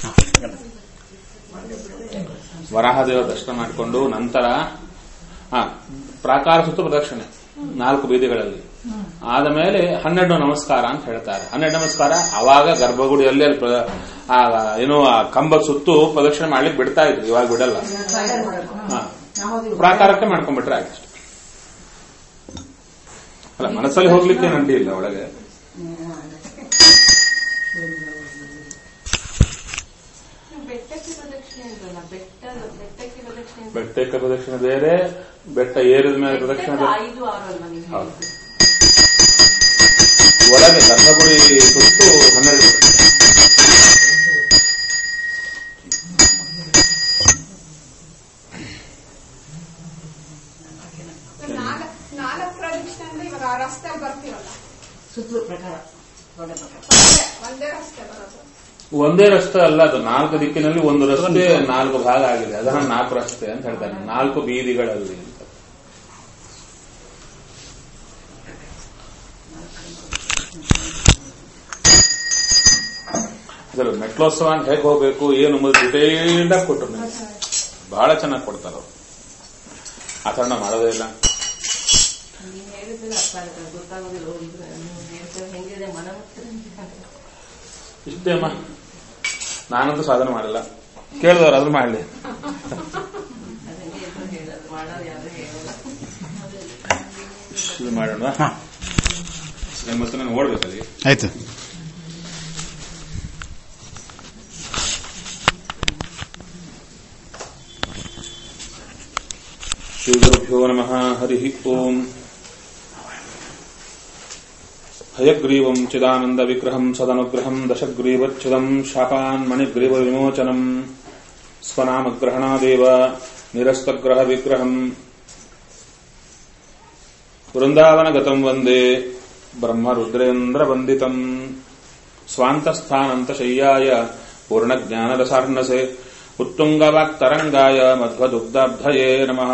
ವರಾಹದೇವ ದರ್ಶನ ಮಾಡಿಕೊಂಡು ನಂತರ ಆ ಪ್ರಾಕಾರ ಸುತ್ತು ಪ್ರದಕ್ಷಿಣೆ ನಾಲ್ಕು ಬೀದಿಗಳಲ್ಲಿ ಆದ ಮೇಲೆ ಹನ್ನೆರಡು ನಮಸ್ಕಾರ ಅಂತ ಹೇಳ್ತಾರೆ ಹನ್ನೆರಡು ನಮಸ್ಕಾರ ಅವಾಗ ಗರ್ಭಗುಡಿಯಲ್ಲಿ ಅಲ್ಲಿ ಪ್ರ- ಆ ಏನು ಆ ಕಂಬ ಸುತ್ತು ಪ್ರದಕ್ಷಿಣೆ ಮಾಡ್ಲಿಕ್ಕೆ ಬಿಡ್ತಾ ಇದ್ರು ಇವಾಗ ಬಿಡಲ್ಲ ಹಾ. ಪ್ರಾಕಾರಕ್ಕೆ ಮಾಡ್ಕೊಂಡ್ಬಿಟ್ರೆ ಆಯ್ತು ಅಷ್ಟೇ. ಅಲ್ಲ ಮನಸ್ಸಲ್ಲಿ ಹೋಗ್ಲಿಕ್ಕೆ ನಂಟಿ ಇಲ್ಲ ಒಳಗೆ ಬೆಟ್ಟಕ್ಕೆ ಪ್ರದಕ್ಷಿಣೆ ಅಂತಲ್ಲ ಬೆಟ್ಟ ಬೆಟ್ಟಕ್ಕೆ ಪ್ರದಕ್ಷಿಣೆ ಅಂತ ಬೆಟ್ಟಕ್ಕೆ ಪ್ರದಕ್ಷಿಣೆ ಬೇರೆ ಬೆಟ್ಟ ಏರಿದ ಮೇಲೆ ಪ್ರದಕ್ಷಿಣೆ ಬೆಟ್ಟಕ್ಕೆ ಬೇರೆ ಐದು ಆರು ಅಲ್ವಾ ನೀವು ಹೌದು. ಹೇಳಿದ್ದು? ಒಳಗೆ ಗರ್ಭಗುಡಿ ಸುತ್ತು ಹನ್ನೆರಡು ನಾಲ್ಕು ನಾಲ್ಕು ಪ್ರದಕ್ಷಿಣೆ ಅಂದ್ರೆ ಇವಾಗ ಆ ರಸ್ತೆ ಬರ್ತೀವಲ್ಲ ಸುತ್ತಲೂ ಪ್ರಕಾರ ದೊಡ್ಡ ಪ್ರಕಾರ ಒಂದೇ ಒಂದೇ ರಸ್ತೆ ಬರೋದು ಒಂದೇ ರಸ್ತೆ ಅಲ್ಲ ಅದು ನಾಲ್ಕು ದಿಕ್ಕಿನಲ್ಲಿ ಒಂದು ರಸ್ತೆ ನಾಲ್ಕು ಭಾಗ ಆಗಿದೆ ಅದನ್ನ ನಾಲ್ಕು ರಸ್ತೆ ಅಂತ ಹೇಳ್ತಾರೆ ನಾಲ್ಕು ಬೀದಿಗಳಲ್ಲಿ ಅಂತ ಅದರ ಮೆಟ್ಲೋತ್ಸವ ಅಂತ ಹೇಗೆ ಹೋಗ್ಬೇಕು ಏನು ಎಂಬುದು ಡಿಟೇಲ್ಡ್ ಆಗಿ ಕೊಟ್ಟರು ನನಗೆ ಬಹಳ ಚೆನ್ನಾಗಿ ಕೊಡ್ತಾರೆ ಅವರು ಆಚರಣ ಮಾಡೋದೇ ಇಲ್ಲ ನೀವು ಹೇಳಿದ್ರೆ ಅರ್ಥ ಆಗುತ್ತೆ ಗೊತ್ತಾಗೋದಿಲ್ಲ ಹೋಗಿದ್ರೆ ನೀವು ಹೇಳ್ತಾರೆ ಹೆಂಗಿದೆ ಮನ ಮುಟ್ಟಿದ್ರೆ ಇಷ್ಟೇ ಅಮ್ಮ ನಾನಂತೂ ಸಾಧನೆ ಮಾಡಿಲ್ಲ ಕೇಳಿದವ್ರು ಅದ್ರ ಮಾಡಲಿ ಅದಕ್ಕೆ ಎಲ್ರು ಹೇಳೋದು ಮಾಡೋರು ಯಾರು ಹೇಳಲ್ಲ ಇದು ಮಾಡೋಣ ಮತ್ತೆ ನಾನು ಓಡ್ಬೇಕಲ್ಲಿ ಆಯ್ತು ಶ್ರೀಗುರುಭ್ಯೋ ನಮಃ ಹರಿ ಓಂ ಹಯಗ್ರೀವಂ ಚಿದಾನಂದ ವಿಗ್ರಹಂ ಸದನುಗ್ರಹಂ ದಶಗ್ರೀವಚ್ಛಿದಂ ಶಾಪಾನ್ ಮಣಿಗ್ರೀವ ವಿಮೋಚನಂ ಸ್ವನಾಮಗ್ರಹಣಾದೇವ ನಿರಸ್ತಗ್ರಹ ವಿಗ್ರಹಂ ವೃಂದಾವನಗತಂ ವಂದೇ ಬ್ರಹ್ಮರುದ್ರೇಂದ್ರವಂದಿತಂ ಸ್ವಾಂತಸ್ಥಾನಂತಶಯ್ಯಾಯ ಪೂರ್ಣಜ್ಞಾನರಸಾರ್ಣಸೆ ಉತ್ತುಂಗವಾಕ್ತರಂಗಾಯ ಮಧ್ವದುಗ್ಧಾಬ್ಧಯೇ ನಮಃ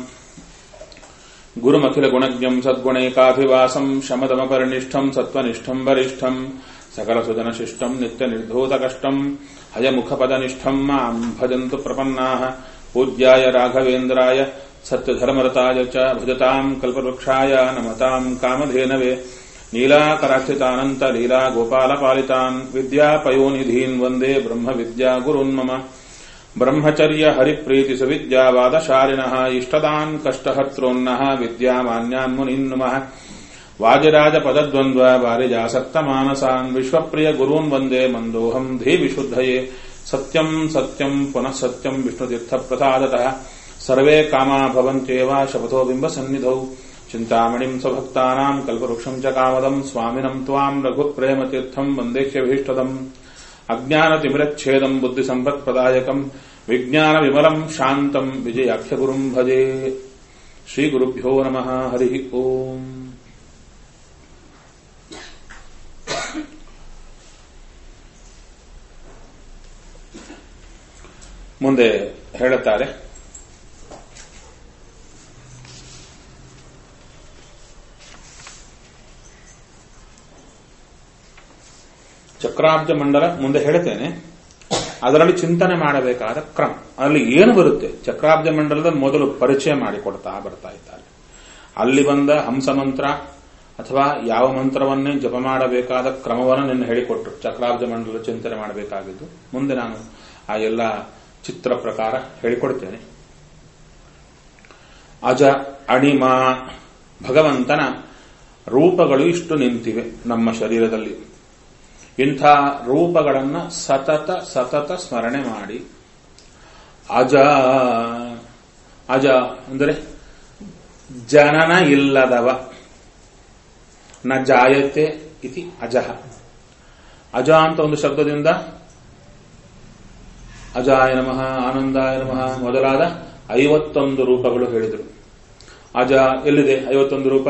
ಗುರುಮಖಿಲ ಗುಣಜ್ಞಂ ಸದ್ಗುಣೈಕಾಭಿವಾಸಂ ಶಮದಮಪರಿನಿಷ್ಠಂ ಸತ್ವನಿಷ್ಠಂ ವರಿಷ್ಠಂ ಸಕಲ ಸುಜನ ಶಿಷ್ಟಂ ನಿತ್ಯ ನಿರ್ಧೂತ ಕಷ್ಟಂ ಹಯಮುಖಪದನಿಷ್ಠಂ ಮಾಂ ಭಜಂತು ಪ್ರಪನ್ನಾಃ ಪೂಜ್ಯಾಯ ರಾಘವೇಂದ್ರಾಯ ಸತ್ಯಧರ್ಮರತಾಯ ಚ ಭಜತಾಂ ಕಲ್ಪವೃಕ್ಷಾಯ ನಮತಾಂ ಕಾಮಧೇನವೇ ನೀಲಾಕರಾಕ್ಷಿತಾನಂತ ಲೀಲಾ ಗೋಪಾಲಪಾಲಿತಾನ್ ವಿದ್ಯಾಪಯೋನಿಧೀನ್ ವಂದೇ ಬ್ರಹ್ಮ ವಿದ್ಯಾ ಗುರುನ್ ಮಮ ಬ್ರಹ್ಮಚರ್ಯ ಹರಿಪ್ರೀತಿ ಸುವಿದ್ಯಾವಾದಶಾಲಿನಃ ಇಷ್ಟದಾನ್ ಕಷ್ಟಹರ್ತೃನ್ನಃ ವಿದ್ಯಾಮಾನ್ಯಾನ್ ಮುನೀನ್ ನಮಃ ವಾಜಿರಾಜ ಪದದ್ವಂದ್ವ ವಾರಿಜಾಸಕ್ತ ಮಾನಸಾನ್ ವಿಶ್ವಪ್ರಿಯ ಗುರೂನ್ ವಂದೇ ಮಂದೋಹಂ ಧೀ ವಿಶುದ್ಧಯೇ ಸತ್ಯಂ ಸತ್ಯಂ ಪುನಃ ಸತ್ಯಂ ವಿಷ್ಣುತೀರ್ಥ ಪ್ರಸಾದತಃ ಸರ್ವೇ ಕಾಮಾ ಭವಂತ್ಯೇವ ಶಪಥೋ ಬಿಂಬ ಸನ್ನಿಧೌ ಚಿಂತಾಮಣಿಂ ಸ್ವಭಕ್ತಾನಾಂ ಕಲ್ಪವೃಕ್ಷಂ ಚ ಕಾಮದಂ ಸ್ವಾಮಿನಂ ತ್ವಾಂ ರಘುಪ್ರೇಮತೀರ್ಥಂ ವಂದೇಕ್ಷ್ಯಭೀಷ್ಟದಂ ಅಜ್ಞಾನತಿಮಿರಚ್ಛೇದಂ ಬುದ್ಧಿಸಂಪತ್ಪ್ರದಾಯಕಂ ವಿಜ್ಞಾನ ವಿಮಲಂ ಶಾಂತಂ ವಿಜಯಾಖ್ಯಗುರುಂ ಭಜೆ ಶ್ರೀಗುರುಭ್ಯೋ ನಮಃ ಹರಿ ಓಂ ಮುಂದೆ ಹೇಳುತ್ತಾರೆ ಚಕ್ರಾಬ್ಜ ಮಂಡಲ ಮುಂದೆ ಹೇಳ್ತೇನೆ ಅದರಲ್ಲಿ ಚಿಂತನೆ ಮಾಡಬೇಕಾದ ಕ್ರಮ ಅಲ್ಲಿ ಏನು ಬರುತ್ತೆ ಚಕ್ರಾಬ್ಜ ಮಂಡಲದ ಮೊದಲು ಪರಿಚಯ ಮಾಡಿಕೊಡ್ತಾ ಬರ್ತಾ ಇದ್ದಾರೆ ಅಲ್ಲಿ ಬಂದ ಹಂಸ ಮಂತ್ರ ಅಥವಾ ಯಾವ ಮಂತ್ರವನ್ನೇ ಜಪ ಮಾಡಬೇಕಾದ ಕ್ರಮವನ್ನು ನಿನ್ನ ಹೇಳಿಕೊಟ್ರು ಚಕ್ರಾಬ್ಜ ಮಂಡಲ ಚಿಂತನೆ ಮಾಡಬೇಕಾಗಿದ್ದು ಮುಂದೆ ನಾನು ಆ ಎಲ್ಲ ಚಿತ್ರ ಪ್ರಕಾರ ಹೇಳಿಕೊಡ್ತೇನೆ ಅಜ ಅಣಿಮ ಭಗವಂತನ ರೂಪಗಳು ಇಷ್ಟು ನಿಂತಿವೆ ನಮ್ಮ ಶರೀರದಲ್ಲಿ ಇಂಥ ರೂಪಗಳನ್ನ ಸತತ ಸತತ ಸ್ಮರಣೆ ಮಾಡಿ ಅಜ ಅಜ ಅಂದರೆ ಜನನ ಇಲ್ಲದವ ನ ಜಾಯತೆ ಇತಿ ಅಜಃ ಅಜ ಅಂತ ಒಂದು ಶಬ್ದದಿಂದ ಅಜಾಯ ನಮಃ ಆನಂದಾಯ ನಮಃ ಮೊದಲಾದ ಐವತ್ತೊಂದು ರೂಪಗಳು ಹೇಳಿದರು ಅಜ ಎಲ್ಲಿದೆ ಐವತ್ತೊಂದು ರೂಪ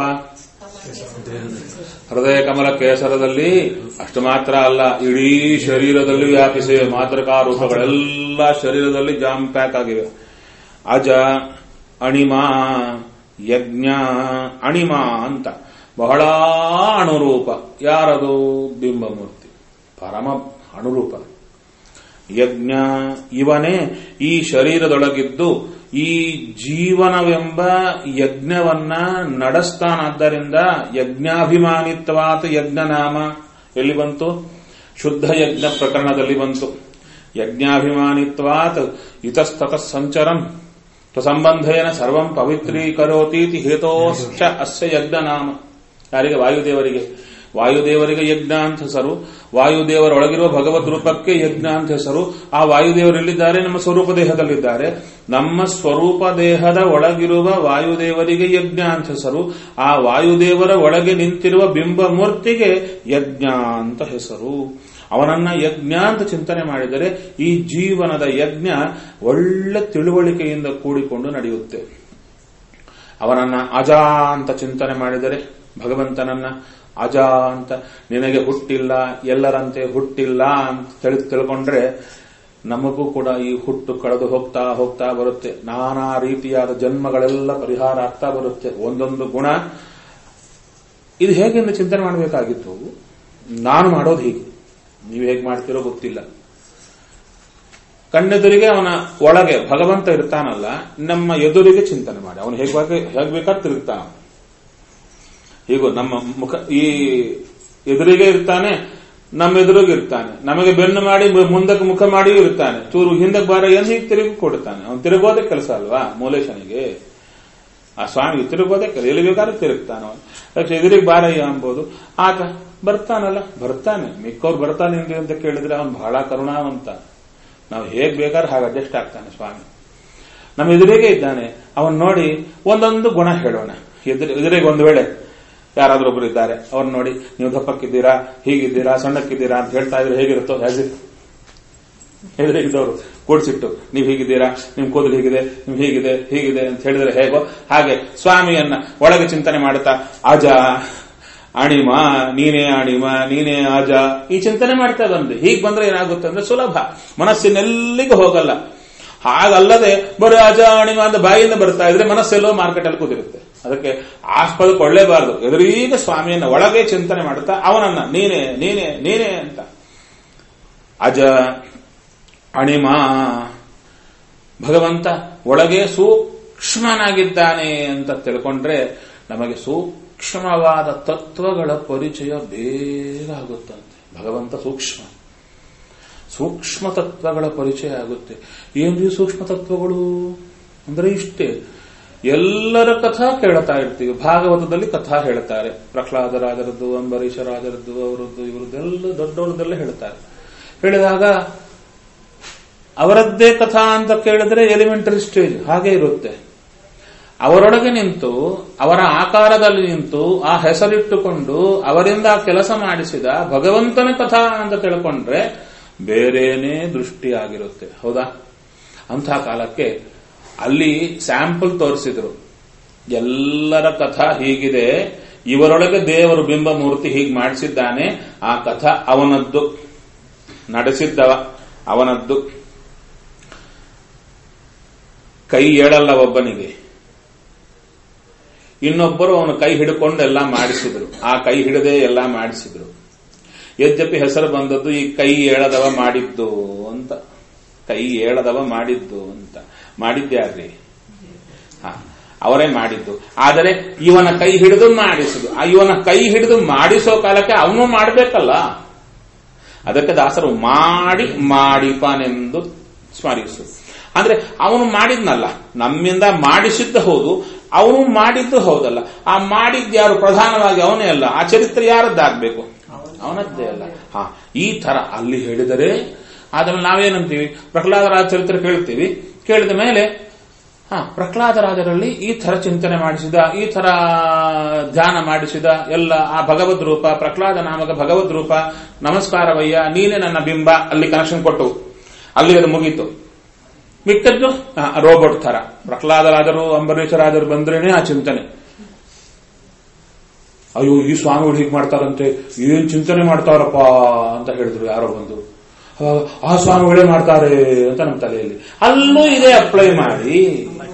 ಹೃದಯ ಕಮಲ ಕೇಸರದಲ್ಲಿ ಅಷ್ಟು ಮಾತ್ರ ಅಲ್ಲ ಇಡೀ ಶರೀರದಲ್ಲಿ ವ್ಯಾಪಿಸಿವೆ ಮಾತೃಕಾ ರೂಪಗಳೆಲ್ಲ ಶರೀರದಲ್ಲಿ ಜಾಮ್ ಪ್ಯಾಕ್ ಆಗಿವೆ ಅಜ ಅಣಿಮ ಯಜ್ಞ ಅಣಿಮ ಅಂತ ಬಹಳ ಅಣುರೂಪ ಯಾರದು ಬಿಂಬಮೂರ್ತಿ ಪರಮ ಅಣುರೂಪ ಯಜ್ಞ ಇವನೇ ಈ ಶರೀರದೊಳಗಿದ್ದು ಈ ಜೀವನವೆಂಬ ಯಜ್ಞವನ್ನ ನಡೆಸ್ತಾನಾದ್ದರಿಂದ ಯಜ್ಞಾಭಿಮಾನಿತ್ವಾತ್ ಯಜ್ಞನಾಮ ಎಲ್ಲಿ ಬಂತು ಶುದ್ಧ ಯಜ್ಞ ಪ್ರಕರಣದಲ್ಲಿ ಬಂತು ಯಜ್ಞಾಭಿಮಾನಿತ್ವಾತ್ ಇತಸ್ತತ ಸಂಚರಂ ಸಂಬಂಧೇನ ಸರ್ವಂ ಪವಿತ್ರೀಕರೋತೀತಿ ಹೇತೋಶ್ಚ ಅಸ್ಯ ಯಜ್ಞನಾಮ ಯಾರಿಗೆ ವಾಯುದೇವರಿಗೆ ವಾಯುದೇವರಿಗೆ ಯಜ್ಞ ಅಂತ ಹೆಸರು ವಾಯುದೇವರೊಳಗಿರುವ ಭಗವದ್ ರೂಪಕ್ಕೆ ಯಜ್ಞ ಅಂತ ಹೆಸರು ಆ ವಾಯುದೇವರೆಲ್ಲಿದ್ದಾರೆ ನಮ್ಮ ಸ್ವರೂಪ ದೇಹದಲ್ಲಿದ್ದಾರೆ ನಮ್ಮ ಸ್ವರೂಪ ದೇಹದ ಒಳಗಿರುವ ವಾಯುದೇವರಿಗೆ ಯಜ್ಞ ಅಂತ ಹೆಸರು ಆ ವಾಯುದೇವರ ಒಳಗೆ ನಿಂತಿರುವ ಬಿಂಬ ಮೂರ್ತಿಗೆ ಯಜ್ಞ ಅಂತ ಹೆಸರು ಅವನನ್ನ ಯಜ್ಞ ಅಂತ ಚಿಂತನೆ ಮಾಡಿದರೆ ಈ ಜೀವನದ ಯಜ್ಞ ಒಳ್ಳೆ ತಿಳುವಳಿಕೆಯಿಂದ ಕೂಡಿಕೊಂಡು ನಡೆಯುತ್ತೆ ಅವನನ್ನ ಅಜ ಅಂತ ಚಿಂತನೆ ಮಾಡಿದರೆ ಭಗವಂತನನ್ನ ಅಜ ಅಂತ ನಿನಗೆ ಹುಟ್ಟಿಲ್ಲ ಎಲ್ಲರಂತೆ ಹುಟ್ಟಿಲ್ಲ ಅಂತ ತಿಳಿ ತಿಳ್ಕೊಂಡ್ರೆ ನಮಗೂ ಕೂಡ ಈ ಹುಟ್ಟು ಕಳೆದು ಹೋಗ್ತಾ ಹೋಗ್ತಾ ಬರುತ್ತೆ ನಾನಾ ರೀತಿಯಾದ ಜನ್ಮಗಳೆಲ್ಲ ಪರಿಹಾರ ಆಗ್ತಾ ಬರುತ್ತೆ ಒಂದೊಂದು ಗುಣ ಇದು ಹೇಗೆಂದು ಚಿಂತನೆ ಮಾಡಬೇಕಾಗಿತ್ತು ನಾನು ಮಾಡೋದು ಹೀಗೆ ನೀವು ಹೇಗೆ ಮಾಡ್ತಿರೋ ಗೊತ್ತಿಲ್ಲ ಕಣ್ಣೆದುರಿಗೆ ಅವನ ಒಳಗೆ ಭಗವಂತ ಇರ್ತಾನಲ್ಲ ನಮ್ಮ ಎದುರಿಗೆ ಚಿಂತನೆ ಮಾಡಿ ಅವನು ಹೇಗೆ ಹೇಗೆ ಬೇಕಾದ್ರೆ ತಿರುಗ್ತಾನ ಹೀಗೂ ನಮ್ಮ ಮುಖ ಈ ಎದುರಿಗೆ ಇರ್ತಾನೆ ನಮ್ಮ ಎದುರಿಗೆ ಇರ್ತಾನೆ ನಮಗೆ ಬೆನ್ನು ಮಾಡಿ ಮುಂದಕ್ಕೆ ಮುಖ ಮಾಡಿಯೂ ಇರ್ತಾನೆ ಚೂರು ಹಿಂದಕ್ಕೆ ಬಾರ ಏನು ಹೀಗೆ ತಿರುಗಿ ಕೊಡ್ತಾನೆ ಅವನು ತಿರುಗೋದೇ ಕೆಲಸ ಅಲ್ವಾ ಮೂಲೇಶನಿಗೆ ಆ ಸ್ವಾಮಿ ತಿರುಗೋದೇ ಕೆಲಸ ಎಲ್ಲಿ ಬೇಕಾದ್ರೂ ತಿರುಗ್ತಾನ ಅವನು ಎದುರಿಗೆ ಬಾರಯ್ಯ ಅಂಬೋದು ಆತ ಬರ್ತಾನಲ್ಲ ಬರ್ತಾನೆ ಮಿಕ್ಕವ್ರು ಬರ್ತಾನೆ ಅಂತ ಕೇಳಿದ್ರೆ ಅವನು ಬಹಳ ಕರುಣಾವಂತ ನಾವು ಹೇಗ್ ಬೇಕಾದ್ರೆ ಹಾಗೆ ಅಡ್ಜಸ್ಟ್ ಆಗ್ತಾನೆ ಸ್ವಾಮಿ ನಮ್ಮ ಎದುರಿಗೆ ಇದ್ದಾನೆ ಅವನ್ ನೋಡಿ ಒಂದೊಂದು ಗುಣ ಹೇಳೋಣ ಎದುರು ಎದುರಿಗೆ ಒಂದು ವೇಳೆ ಯಾರಾದ್ರೂ ಒಬ್ರು ಇದ್ದಾರೆ ಅವ್ರನ್ನ ನೋಡಿ ನೀವು ದಪ್ಪಕ್ಕಿದ್ದೀರಾ ಹೀಗಿದ್ದೀರಾ ಸಣ್ಣಕ್ಕಿದ್ದೀರಾ ಅಂತ ಹೇಳ್ತಾ ಇದ್ರೆ ಹೇಗಿರುತ್ತೋ ಆಸ್ ಇಟ್ ಎದುರಿಗಿದ್ದವರು ಕೂಡಿಸಿಟ್ಟು ನೀವು ಹೀಗಿದ್ದೀರಾ ನಿಮ್ ಕೂದಲು ಹೀಗಿದೆ ನಿಮ್ ಹೀಗಿದೆ ಹೀಗಿದೆ ಅಂತ ಹೇಳಿದ್ರೆ ಹೇಗೋ ಹಾಗೆ ಸ್ವಾಮಿಯನ್ನ ಒಳಗೆ ಚಿಂತನೆ ಮಾಡುತ್ತಾ ಅಜ ಅಣಿಮ ನೀನೇ ಅಣಿಮ ನೀನೇ ಆಜ ಈ ಚಿಂತನೆ ಮಾಡ್ತಾ ಬಂದೆ ಹೀಗೆ ಬಂದ್ರೆ ಏನಾಗುತ್ತೆ ಅಂದ್ರೆ ಸುಲಭ ಮನಸ್ಸಿನೆಲ್ಲಿಗೂ ಹೋಗಲ್ಲ ಹಾಗಲ್ಲದೆ ಬರೀ ಅಜ ಅಣಿಮ ಅಂತ ಬಾಯಿಂದ ಬರ್ತಾ ಇದ್ರೆ ಮನಸ್ಸೆಲ್ಲೋ ಮಾರ್ಕೆಟ್ ಅಲ್ಲಿ ಕೂತಿರುತ್ತೆ ಅದಕ್ಕೆ ಆಸ್ಪದ ಕೊಳ್ಳೇಬಾರದು ಎದುರೀಗ ಸ್ವಾಮಿಯನ್ನ ಒಳಗೆ ಚಿಂತನೆ ಮಾಡುತ್ತಾ ಅವನನ್ನ ನೀನೇ ನೀನೇ ನೀನೇ ಅಂತ ಅಜ ಅಣಿಮ ಭಗವಂತ ಒಳಗೆ ಸೂಕ್ಷ್ಮನಾಗಿದ್ದಾನೆ ಅಂತ ತಿಳ್ಕೊಂಡ್ರೆ ನಮಗೆ ಸೂಕ್ಷ್ಮವಾದ ತತ್ವಗಳ ಪರಿಚಯ ಬೇಗ ಆಗುತ್ತಂತೆ ಭಗವಂತ ಸೂಕ್ಷ್ಮ ಸೂಕ್ಷ್ಮ ತತ್ವಗಳ ಪರಿಚಯ ಆಗುತ್ತೆ ಏನ್ರಿ ಸೂಕ್ಷ್ಮ ತತ್ವಗಳು ಅಂದ್ರೆ ಇಷ್ಟೇ ಎಲ್ಲರ ಕಥಾ ಕೇಳ್ತಾ ಇರ್ತೀವಿ ಭಾಗವತದಲ್ಲಿ ಕಥಾ ಹೇಳ್ತಾರೆ ಪ್ರಹ್ಲಾದರಾಜರದ್ದು ಅಂಬರೀಷರಾಜರದ್ದು ಅವರದ್ದು ಇವರದ್ದು ಎಲ್ಲ ದೊಡ್ಡವರದ್ದೆಲ್ಲ ಹೇಳ್ತಾರೆ ಹೇಳಿದಾಗ ಅವರದ್ದೇ ಕಥಾ ಅಂತ ಕೇಳಿದ್ರೆ ಎಲಿಮೆಂಟರಿ ಸ್ಟೇಜ್ ಹಾಗೆ ಇರುತ್ತೆ ಅವರೊಳಗೆ ನಿಂತು ಅವರ ಆಕಾರದಲ್ಲಿ ನಿಂತು ಆ ಹೆಸರಿಟ್ಟುಕೊಂಡು ಅವರಿಂದ ಕೆಲಸ ಮಾಡಿಸಿದ ಭಗವಂತನ ಕಥಾ ಅಂತ ತಿಳ್ಕೊಂಡ್ರೆ ಬೇರೇನೇ ದೃಷ್ಟಿಯಾಗಿರುತ್ತೆ ಹೌದಾ ಅಂಥ ಕಾಲಕ್ಕೆ ಅಲ್ಲಿ ಸ್ಯಾಂಪಲ್ ತೋರಿಸಿದ್ರು ಎಲ್ಲರ ಕಥಾ ಹೀಗಿದೆ ಇವರೊಳಗೆ ದೇವರು ಬಿಂಬ ಮೂರ್ತಿ ಹೀಗೆ ಮಾಡಿಸಿದ್ದಾನೆ ಆ ಕಥಾ ಅವನದ್ದು ನಡೆಸಿದ್ದವ ಅವನದ್ದು ಕೈ ಏಳಲ್ಲ ಒಬ್ಬನಿಗೆ ಇನ್ನೊಬ್ಬರು ಅವನು ಕೈ ಹಿಡ್ಕೊಂಡು ಎಲ್ಲ ಮಾಡಿಸಿದ್ರು ಆ ಕೈ ಹಿಡದೆ ಎಲ್ಲ ಮಾಡಿಸಿದ್ರು ಯದ್ಯಪಿ ಹೆಸರು ಬಂದದ್ದು ಈ ಕೈ ಏಳದವ ಮಾಡಿದ್ದು ಅಂತ ಕೈ ಏಳದವ ಮಾಡಿದ್ದು ಅಂತ ಮಾಡಿದ್ಯಾರ್ರಿ ಹ ಅವರೇ ಮಾಡಿದ್ದು ಆದರೆ ಇವನ ಕೈ ಹಿಡಿದು ಮಾಡಿಸುದು ಆ ಇವನ ಕೈ ಹಿಡಿದು ಮಾಡಿಸೋ ಕಾಲಕ್ಕೆ ಅವನು ಮಾಡಬೇಕಲ್ಲ ಅದಕ್ಕೆ ದಾಸರು ಮಾಡಿ ಮಾಡಿಪನೆಂದು ಸ್ಮರಿಸು ಅಂದ್ರೆ ಅವನು ಮಾಡಿದ್ನಲ್ಲ ನಮ್ಮಿಂದ ಮಾಡಿಸಿದ್ದ ಹೌದು ಅವನು ಮಾಡಿದ್ದು ಹೌದಲ್ಲ ಆ ಮಾಡಿದ್ದು ಯಾರು ಪ್ರಧಾನವಾಗಿ ಅವನೇ ಅಲ್ಲ ಆ ಚರಿತ್ರೆ ಯಾರದ್ದಾಗಬೇಕು ಅವನದ್ದೇ ಅಲ್ಲ ಹಾ ಈ ತರ ಅಲ್ಲಿ ಹೇಳಿದರೆ ಆದ್ಮೇಲೆ ನಾವೇನಂತೀವಿ ಪ್ರಹ್ಲಾದರಾಜ ಚರಿತ್ರೆ ಕೇಳ್ತೀವಿ ಕೇಳಿದ ಮೇಲೆ ಹಾ ಪ್ರಹ್ಲಾದರಾಜರಲ್ಲಿ ಈ ತರ ಚಿಂತನೆ ಮಾಡಿಸಿದ ಈ ತರ ಧ್ಯಾನ ಮಾಡಿಸಿದ ಎಲ್ಲ ಆ ಭಗವದ್ ರೂಪ ಪ್ರಹ್ಲಾದ ನಾಮಕ ಭಗವದ್ ರೂಪ ನಮಸ್ಕಾರವಯ್ಯ ನೀನೇ ನನ್ನ ಬಿಂಬ ಅಲ್ಲಿ ಕನೆಕ್ಷನ್ ಕೊಟ್ಟು ಅಲ್ಲಿ ಅದು ಮುಗೀತು ಮಿಕ್ಕದ್ದು ರೋಬೋಟ್ ತರ ಪ್ರಹ್ಲಾದರಾಜರು ಅಂಬರೀಷರಾಜರು ಬಂದ್ರೇನೆ ಆ ಚಿಂತನೆ ಅಯ್ಯೋ ಈ ಸ್ವಾಮಿಗಳು ಹೀಗೆ ಮಾಡ್ತಾರಂತೆ ಏನ್ ಚಿಂತನೆ ಮಾಡ್ತಾರಪ್ಪ ಅಂತ ಹೇಳಿದ್ರು ಯಾರೋ ಬಂದು ಆ ಸ್ವಾಮಿಗಳೇ ಮಾಡ್ತಾರೆ ಅಂತ ನಮ್ಮ ತಲೆಯಲ್ಲಿ ಅಲ್ಲೂ ಇದೇ ಅಪ್ಲೈ ಮಾಡಿ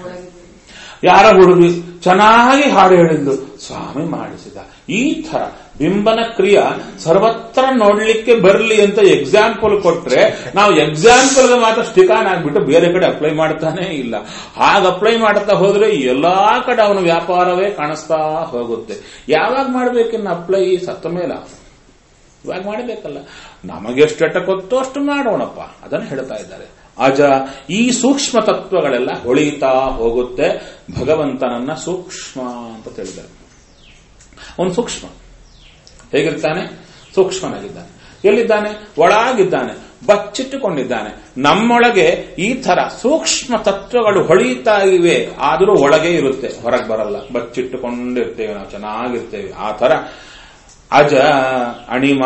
ಯಾರ ಹುಡುಗಿ ಚೆನ್ನಾಗಿ ಹಾಡು ಹೇಳಿದ್ದು ಸ್ವಾಮಿ ಮಾಡಿಸಿದ ಈ ತರ ಬಿಂಬನ ಕ್ರಿಯೆ ಸರ್ವತ್ರ ನೋಡ್ಲಿಕ್ಕೆ ಬರಲಿ ಅಂತ ಎಕ್ಸಾಂಪಲ್ ಕೊಟ್ರೆ ನಾವು ಎಕ್ಸಾಂಪಲ್ ಮಾತ್ರ ಸ್ಟಿಕಾನ್ ಆಗ್ಬಿಟ್ಟು ಬೇರೆ ಕಡೆ ಅಪ್ಲೈ ಮಾಡ್ತಾನೆ ಇಲ್ಲ ಹಾಗ ಅಪ್ಲೈ ಮಾಡ್ತಾ ಹೋದ್ರೆ ಎಲ್ಲಾ ಕಡೆ ಅವನ ವ್ಯಾಪಾರವೇ ಕಾಣಿಸ್ತಾ ಹೋಗುತ್ತೆ ಯಾವಾಗ ಮಾಡ್ಬೇಕಿನ್ನ ಅಪ್ಲೈ ಸತ್ತ ಮೇಲ ಇವಾಗ ಮಾಡಬೇಕಲ್ಲ ನಮಗೆ ಎಷ್ಟು ಗೊತ್ತೋ ಅಷ್ಟು ಮಾಡೋಣಪ್ಪ ಅದನ್ನು ಹೇಳ್ತಾ ಇದ್ದಾರೆ ಅಜ ಈ ಸೂಕ್ಷ್ಮ ತತ್ವಗಳೆಲ್ಲ ಹೊಳಿತಾ ಹೋಗುತ್ತೆ ಭಗವಂತನನ್ನ ಸೂಕ್ಷ್ಮ ಅಂತ ತಿಳಿದ್ದಾರೆ ಅವನು ಸೂಕ್ಷ್ಮ ಹೇಗಿರ್ತಾನೆ ಸೂಕ್ಷ್ಮನಾಗಿದ್ದಾನೆ ಎಲ್ಲಿದ್ದಾನೆ ಒಳಗಿದ್ದಾನೆ ಬಚ್ಚಿಟ್ಟುಕೊಂಡಿದ್ದಾನೆ ನಮ್ಮೊಳಗೆ ಈ ತರ ಸೂಕ್ಷ್ಮ ತತ್ವಗಳು ಹೊಳಿತಾ ಇವೆ ಆದರೂ ಒಳಗೆ ಇರುತ್ತೆ ಹೊರಗೆ ಬರಲ್ಲ ಬಚ್ಚಿಟ್ಟುಕೊಂಡಿರ್ತೇವೆ ನಾವು ಚೆನ್ನಾಗಿರ್ತೇವೆ ಆ ತರ ಅಜ ಅಣಿಮ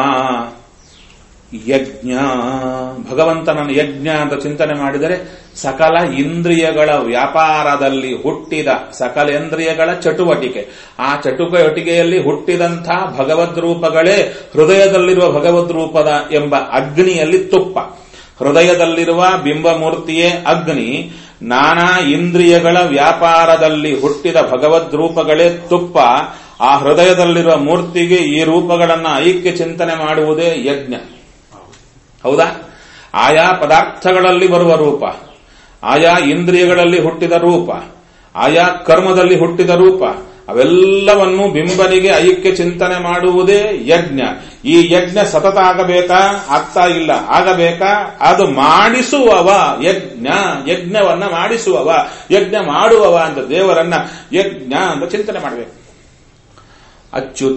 ಯಜ್ಞ ಭಗವಂತನನ್ನು ಯಜ್ಞ ಅಂತ ಚಿಂತನೆ ಮಾಡಿದರೆ ಸಕಲ ಇಂದ್ರಿಯಗಳ ವ್ಯಾಪಾರದಲ್ಲಿ ಹುಟ್ಟಿದ ಸಕಲೇಂದ್ರಿಯಗಳ ಚಟುವಟಿಕೆ ಆ ಚಟುವಟಿಕೆಯಲ್ಲಿ ಹುಟ್ಟಿದಂಥ ಭಗವದ್ ರೂಪಗಳೇ ಹೃದಯದಲ್ಲಿರುವ ಭಗವದ್ ರೂಪದ ಎಂಬ ಅಗ್ನಿಯಲ್ಲಿ ತುಪ್ಪ ಹೃದಯದಲ್ಲಿರುವ ಬಿಂಬಮೂರ್ತಿಯೇ ಅಗ್ನಿ ನಾನಾ ಇಂದ್ರಿಯಗಳ ವ್ಯಾಪಾರದಲ್ಲಿ ಹುಟ್ಟಿದ ಭಗವದ್ ರೂಪಗಳೇ ತುಪ್ಪ ಆ ಹೃದಯದಲ್ಲಿರುವ ಮೂರ್ತಿಗೆ ಈ ರೂಪಗಳನ್ನ ಐಕ್ಯ ಚಿಂತನೆ ಮಾಡುವುದೇ ಯಜ್ಞ ಹೌದಾ ಆಯಾ ಪದಾರ್ಥಗಳಲ್ಲಿ ಬರುವ ರೂಪ ಆಯಾ ಇಂದ್ರಿಯಗಳಲ್ಲಿ ಹುಟ್ಟಿದ ರೂಪ ಆಯಾ ಕರ್ಮದಲ್ಲಿ ಹುಟ್ಟಿದ ರೂಪ ಅವೆಲ್ಲವನ್ನು ಬಿಂಬನಿಗೆ ಐಕ್ಯ ಚಿಂತನೆ ಮಾಡುವುದೇ ಯಜ್ಞ ಈ ಯಜ್ಞ ಸತತ ಆಗಬೇಕಾ ಆಗ್ತಾ ಇಲ್ಲ ಆಗಬೇಕಾ ಅದು ಮಾಡಿಸುವವ ಯಜ್ಞ ಯಜ್ಞವನ್ನ ಮಾಡಿಸುವವ ಯಜ್ಞ ಮಾಡುವವ ಅಂತ ದೇವರನ್ನ ಯಜ್ಞ ಅಂತ ಚಿಂತನೆ ಮಾಡಬೇಕು ಅಚ್ಯುತ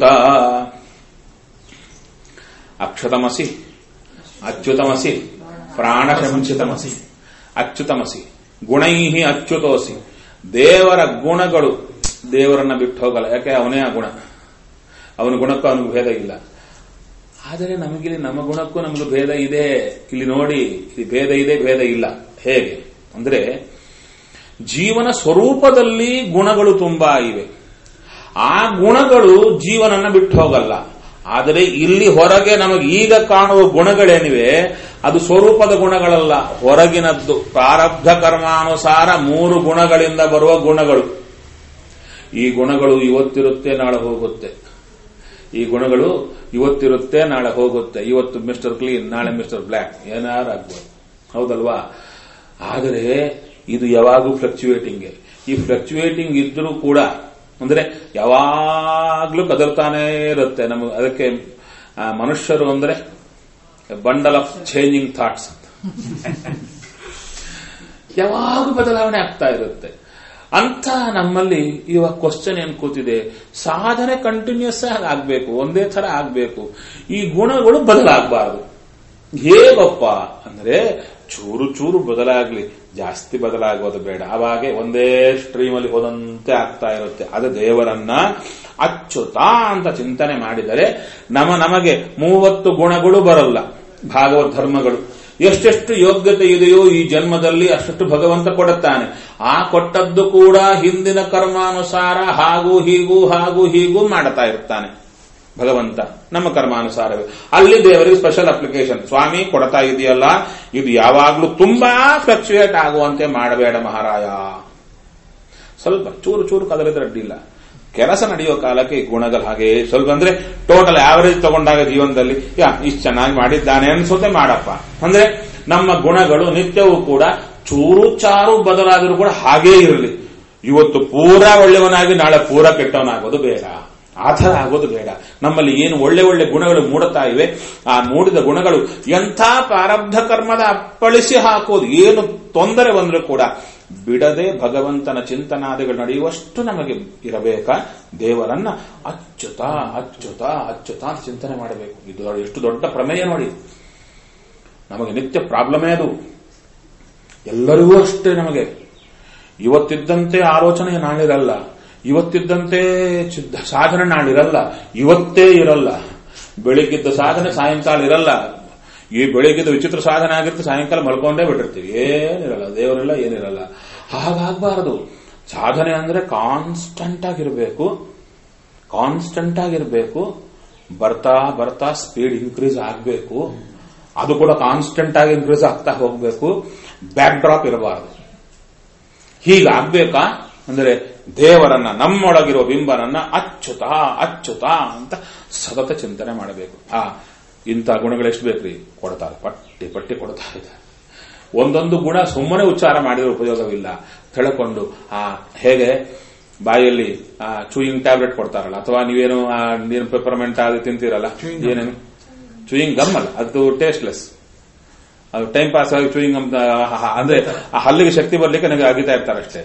ಅಕ್ಷತಮಸಿ ಅಚ್ಯುತಮಸಿ ಪ್ರಾಣಶಂಸಿತಮಸಿ ಅಚ್ಯುತಮಸಿ ಗುಣೈಹಿ ಅಚ್ಯುತೋಸಿ ದೇವರ ಗುಣಗಳು ದೇವರನ್ನ ಬಿಟ್ಟು ಹೋಗಲ್ಲ ಯಾಕೆ ಅವನೇ ಆ ಗುಣ ಅವನ ಗುಣಕ್ಕೂ ಅವನಿಗೆ ಭೇದ ಇಲ್ಲ ಆದರೆ ನಮಗಿಲ್ಲಿ ನಮ್ಮ ಗುಣಕ್ಕೂ ನಮಗೆ ಭೇದ ಇದೆ ಇಲ್ಲಿ ನೋಡಿ ಇಲ್ಲಿ ಭೇದ ಇದೆ ಭೇದ ಇಲ್ಲ ಹೇಗೆ ಅಂದ್ರೆ ಜೀವನ ಸ್ವರೂಪದಲ್ಲಿ ಗುಣಗಳು ತುಂಬಾ ಇವೆ ಆ ಗುಣಗಳು ಜೀವನನ್ನ ಬಿಟ್ಟು ಹೋಗಲ್ಲ ಆದರೆ ಇಲ್ಲಿ ಹೊರಗೆ ನಮಗೆ ಈಗ ಕಾಣುವ ಗುಣಗಳೇನಿವೆ ಅದು ಸ್ವರೂಪದ ಗುಣಗಳಲ್ಲ ಹೊರಗಿನದ್ದು ಪ್ರಾರಬ್ಧ ಕರ್ಮಾನುಸಾರ ಮೂರು ಗುಣಗಳಿಂದ ಬರುವ ಗುಣಗಳು ಈ ಗುಣಗಳು ಇವತ್ತಿರುತ್ತೆ ನಾಳೆ ಹೋಗುತ್ತೆ ಈ ಗುಣಗಳು ಇವತ್ತಿರುತ್ತೆ ನಾಳೆ ಹೋಗುತ್ತೆ ಇವತ್ತು ಮಿಸ್ಟರ್ ಕ್ಲೀನ್ ನಾಳೆ ಮಿಸ್ಟರ್ ಬ್ಲ್ಯಾಕ್ ಏನಾರು ಆಗ್ಬೋದು ಹೌದಲ್ವಾ ಆದರೆ ಇದು ಯಾವಾಗೂ ಫ್ಲಕ್ಚುಯೇಟಿಂಗ್ ಈ ಫ್ಲಕ್ಚುಯೇಟಿಂಗ್ ಇದ್ರೂ ಕೂಡ ಅಂದ್ರೆ ಯಾವಾಗ್ಲೂ ಬದಲ್ತಾನೇ ಇರುತ್ತೆ ನಮಗೆ ಅದಕ್ಕೆ ಆ, ಮನುಷ್ಯರು ಅಂದ್ರೆ ಬಂಡಲ್ ಆಫ್ ಚೇಂಜಿಂಗ್ ಥಾಟ್ಸ್ ಅಂತ ಯಾವಾಗೂ ಬದಲಾವಣೆ ಆಗ್ತಾ ಇರುತ್ತೆ ಅಂತ ನಮ್ಮಲ್ಲಿ ಇವಾಗ ಕ್ವಶನ್ ಏನ್ ಕೂತಿದೆ ಸಾಧನೆ ಕಂಟಿನ್ಯೂಸ್ ಆಗಿ ಆಗ್ಬೇಕು ಒಂದೇ ತರ ಆಗ್ಬೇಕು ಈ ಗುಣಗಳು ಬದಲಾಗಬಾರದು ಹೇಗಪ್ಪ ಅಂದ್ರೆ ಚೂರು ಚೂರು ಬದಲಾಗ್ಲಿ ಜಾಸ್ತಿ ಬದಲಾಗೋದು ಬೇಡ ಅವಾಗೆ ಒಂದೇ ಸ್ಟ್ರೀಮ್ ಅಲ್ಲಿ ಹೋದಂತೆ ಆಗ್ತಾ ಇರುತ್ತೆ ಅದು ದೇವರನ್ನ ಅಚ್ಚುತ ಅಂತ ಚಿಂತನೆ ಮಾಡಿದರೆ ನಮ ನಮಗೆ ಮೂವತ್ತು ಗುಣಗಳು ಬರಲ್ಲ ಭಾಗವತ್ ಧರ್ಮಗಳು ಎಷ್ಟೆಷ್ಟು ಯೋಗ್ಯತೆ ಇದೆಯೋ ಈ ಜನ್ಮದಲ್ಲಿ ಅಷ್ಟು ಭಗವಂತ ಕೊಡುತ್ತಾನೆ ಆ ಕೊಟ್ಟದ್ದು ಕೂಡ ಹಿಂದಿನ ಕರ್ಮಾನುಸಾರ ಹಾಗೂ ಹೀಗೂ ಹಾಗೂ ಹೀಗೂ ಮಾಡುತ್ತಾ ಇರ್ತಾನೆ ಭಗವಂತ ನಮ್ಮ ಕರ್ಮಾನುಸಾರವೇ ಅಲ್ಲಿ ದೇವರಿಗೆ ಸ್ಪೆಷಲ್ ಅಪ್ಲಿಕೇಶನ್ ಸ್ವಾಮಿ ಕೊಡ್ತಾ ಇದೆಯಲ್ಲ ಇದು ಯಾವಾಗ್ಲೂ ತುಂಬಾ ಫ್ಲಕ್ಚುಯೇಟ್ ಆಗುವಂತೆ ಮಾಡಬೇಡ ಮಹಾರಾಯ ಸ್ವಲ್ಪ ಚೂರು ಚೂರು ಕದಲಿದ್ರೆ ಅಡ್ಡಿಲ್ಲ ಕೆಲಸ ನಡೆಯೋ ಕಾಲಕ್ಕೆ ಈ ಗುಣಗಳು ಹಾಗೆ ಸ್ವಲ್ಪ ಅಂದ್ರೆ ಟೋಟಲ್ ಆವರೇಜ್ ತಗೊಂಡಾಗ ಜೀವನದಲ್ಲಿ ಯಾ ಇಷ್ಟು ಚೆನ್ನಾಗಿ ಮಾಡಿದ್ದಾನೆ ಅನ್ಸೋತೆ ಮಾಡಪ್ಪ ಅಂದ್ರೆ ನಮ್ಮ ಗುಣಗಳು ನಿತ್ಯವೂ ಕೂಡ ಚೂರು ಚಾರು ಬದಲಾದರೂ ಕೂಡ ಹಾಗೇ ಇರಲಿ ಇವತ್ತು ಪೂರಾ ಒಳ್ಳೆಯವನಾಗಿ ನಾಳೆ ಪೂರಾ ಕೆಟ್ಟವನಾಗೋದು ಬೇಡ ಆ ಥರ ಆಗೋದು ಬೇಡ ನಮ್ಮಲ್ಲಿ ಏನು ಒಳ್ಳೆ ಒಳ್ಳೆ ಗುಣಗಳು ಮೂಡುತ್ತಾ ಇವೆ ಆ ಮೂಡಿದ ಗುಣಗಳು ಎಂಥ ಪ್ರಾರಬ್ಧ ಕರ್ಮದ ಅಪ್ಪಳಿಸಿ ಹಾಕೋದು ಏನು ತೊಂದರೆ ಬಂದರೂ ಕೂಡ ಬಿಡದೆ ಭಗವಂತನ ಚಿಂತನಾದಿಗಳು ನಡೆಯುವಷ್ಟು ನಮಗೆ ಇರಬೇಕಾ ದೇವರನ್ನ ಅಚ್ಚುತ ಅಚ್ಚುತ ಅಚ್ಚುತ ಅಂತ ಚಿಂತನೆ ಮಾಡಬೇಕು ಇದು ಎಷ್ಟು ದೊಡ್ಡ ಪ್ರಮೇಯ ನೋಡಿ ನಮಗೆ ನಿತ್ಯ ಪ್ರಾಬ್ಲಮೇ ಅದು ಎಲ್ಲರಿಗೂ ಅಷ್ಟೇ ನಮಗೆ ಇವತ್ತಿದ್ದಂತೆ ಆಲೋಚನೆ ನಾಳಿರಲ್ಲ ಇವತ್ತಿದ್ದಂತೆ ಚಿದ್ದ- ಸಾಧನೆ ನಾಳಿರಲ್ಲ ಇವತ್ತೇ ಇರಲ್ಲ ಬೆಳಿಗ್ಗಿದ್ದ ಸಾಧನೆ ಸಾಯಂಕಾಲ ಇರಲ್ಲ ಈ ಬೆಳಿಗ್ಗಿದ್ದ ವಿಚಿತ್ರ ಸಾಧನೆ ಆಗಿರುತ್ತೆ ಸಾಯಂಕಾಲ ಮಲ್ಕೊಂಡೇ ಬಿಟ್ಟಿರ್ತೀವಿ ಏನಿರಲ್ಲ ದೇವರಿಲ್ಲ ಏನಿರಲ್ಲ ಹಾಗಾಗಬಾರದು ಸಾಧನೆ ಅಂದ್ರೆ ಕಾನ್ಸ್ಟಂಟ್ ಆಗಿರಬೇಕು ಕಾನ್ಸ್ಟಂಟ್ ಆಗಿರಬೇಕು ಬರ್ತಾ ಬರ್ತಾ ಸ್ಪೀಡ್ ಇನ್ಕ್ರೀಸ್ ಆಗಬೇಕು ಅದು ಕೂಡ ಕಾನ್ಸ್ಟಂಟ್ ಆಗಿ ಇನ್ಕ್ರೀಸ್ ಆಗ್ತಾ ಹೋಗಬೇಕು ಬ್ಯಾಕ್ ಡ್ರಾಪ್ ಇರಬಾರದು ಹೀಗಾಗ್ಬೇಕಾ ಅಂದ್ರೆ ದೇವರನ್ನ ನಮ್ಮೊಳಗಿರುವ ಬಿಂಬನನ್ನ ಅಚ್ಚುತ ಅಚ್ಚುತ ಅಂತ ಸತತ ಚಿಂತನೆ ಮಾಡಬೇಕು ಆ ಇಂಥ ಗುಣಗಳು ಎಷ್ಟು ಬೇಕ್ರಿ ಕೊಡ್ತಾರೆ ಪಟ್ಟಿ ಪಟ್ಟಿ ಕೊಡ್ತಾ ಇದ್ದಾರೆ ಒಂದೊಂದು ಗುಣ ಸುಮ್ಮನೆ ಉಚ್ಚಾರ ಮಾಡಿದ್ರೆ ಉಪಯೋಗವಿಲ್ಲ ತಿಳ್ಕೊಂಡು ಆ ಹೇಗೆ ಬಾಯಲ್ಲಿ ಆ ಚೂಯಿಂಗ್ ಟ್ಯಾಬ್ಲೆಟ್ ಕೊಡ್ತಾರಲ್ಲ ಅಥವಾ ನೀವೇನು ಆ ನೀನು ಪೆಪರ್ಮೆಂಟ್ ಅದು ತಿಂತೀರಲ್ಲ ಏನೇನು ಚೂಯಿಂಗ್ ಗಮ್ ಅಲ್ಲ ಅದು ಟೇಸ್ಟ್ಲೆಸ್ ಅದು ಟೈಮ್ ಪಾಸ್ ಆಗಿ ಚೂಯಿಂಗ್ ಗಮ್ ಅಂದ್ರೆ ಆ ಹಲ್ಲಿಗೆ ಶಕ್ತಿ ಬರ್ಲಿಕ್ಕೆ ನನಗೆ ಅಗಿತಾ ಇರ್ತಾರೆ ಅಷ್ಟೇ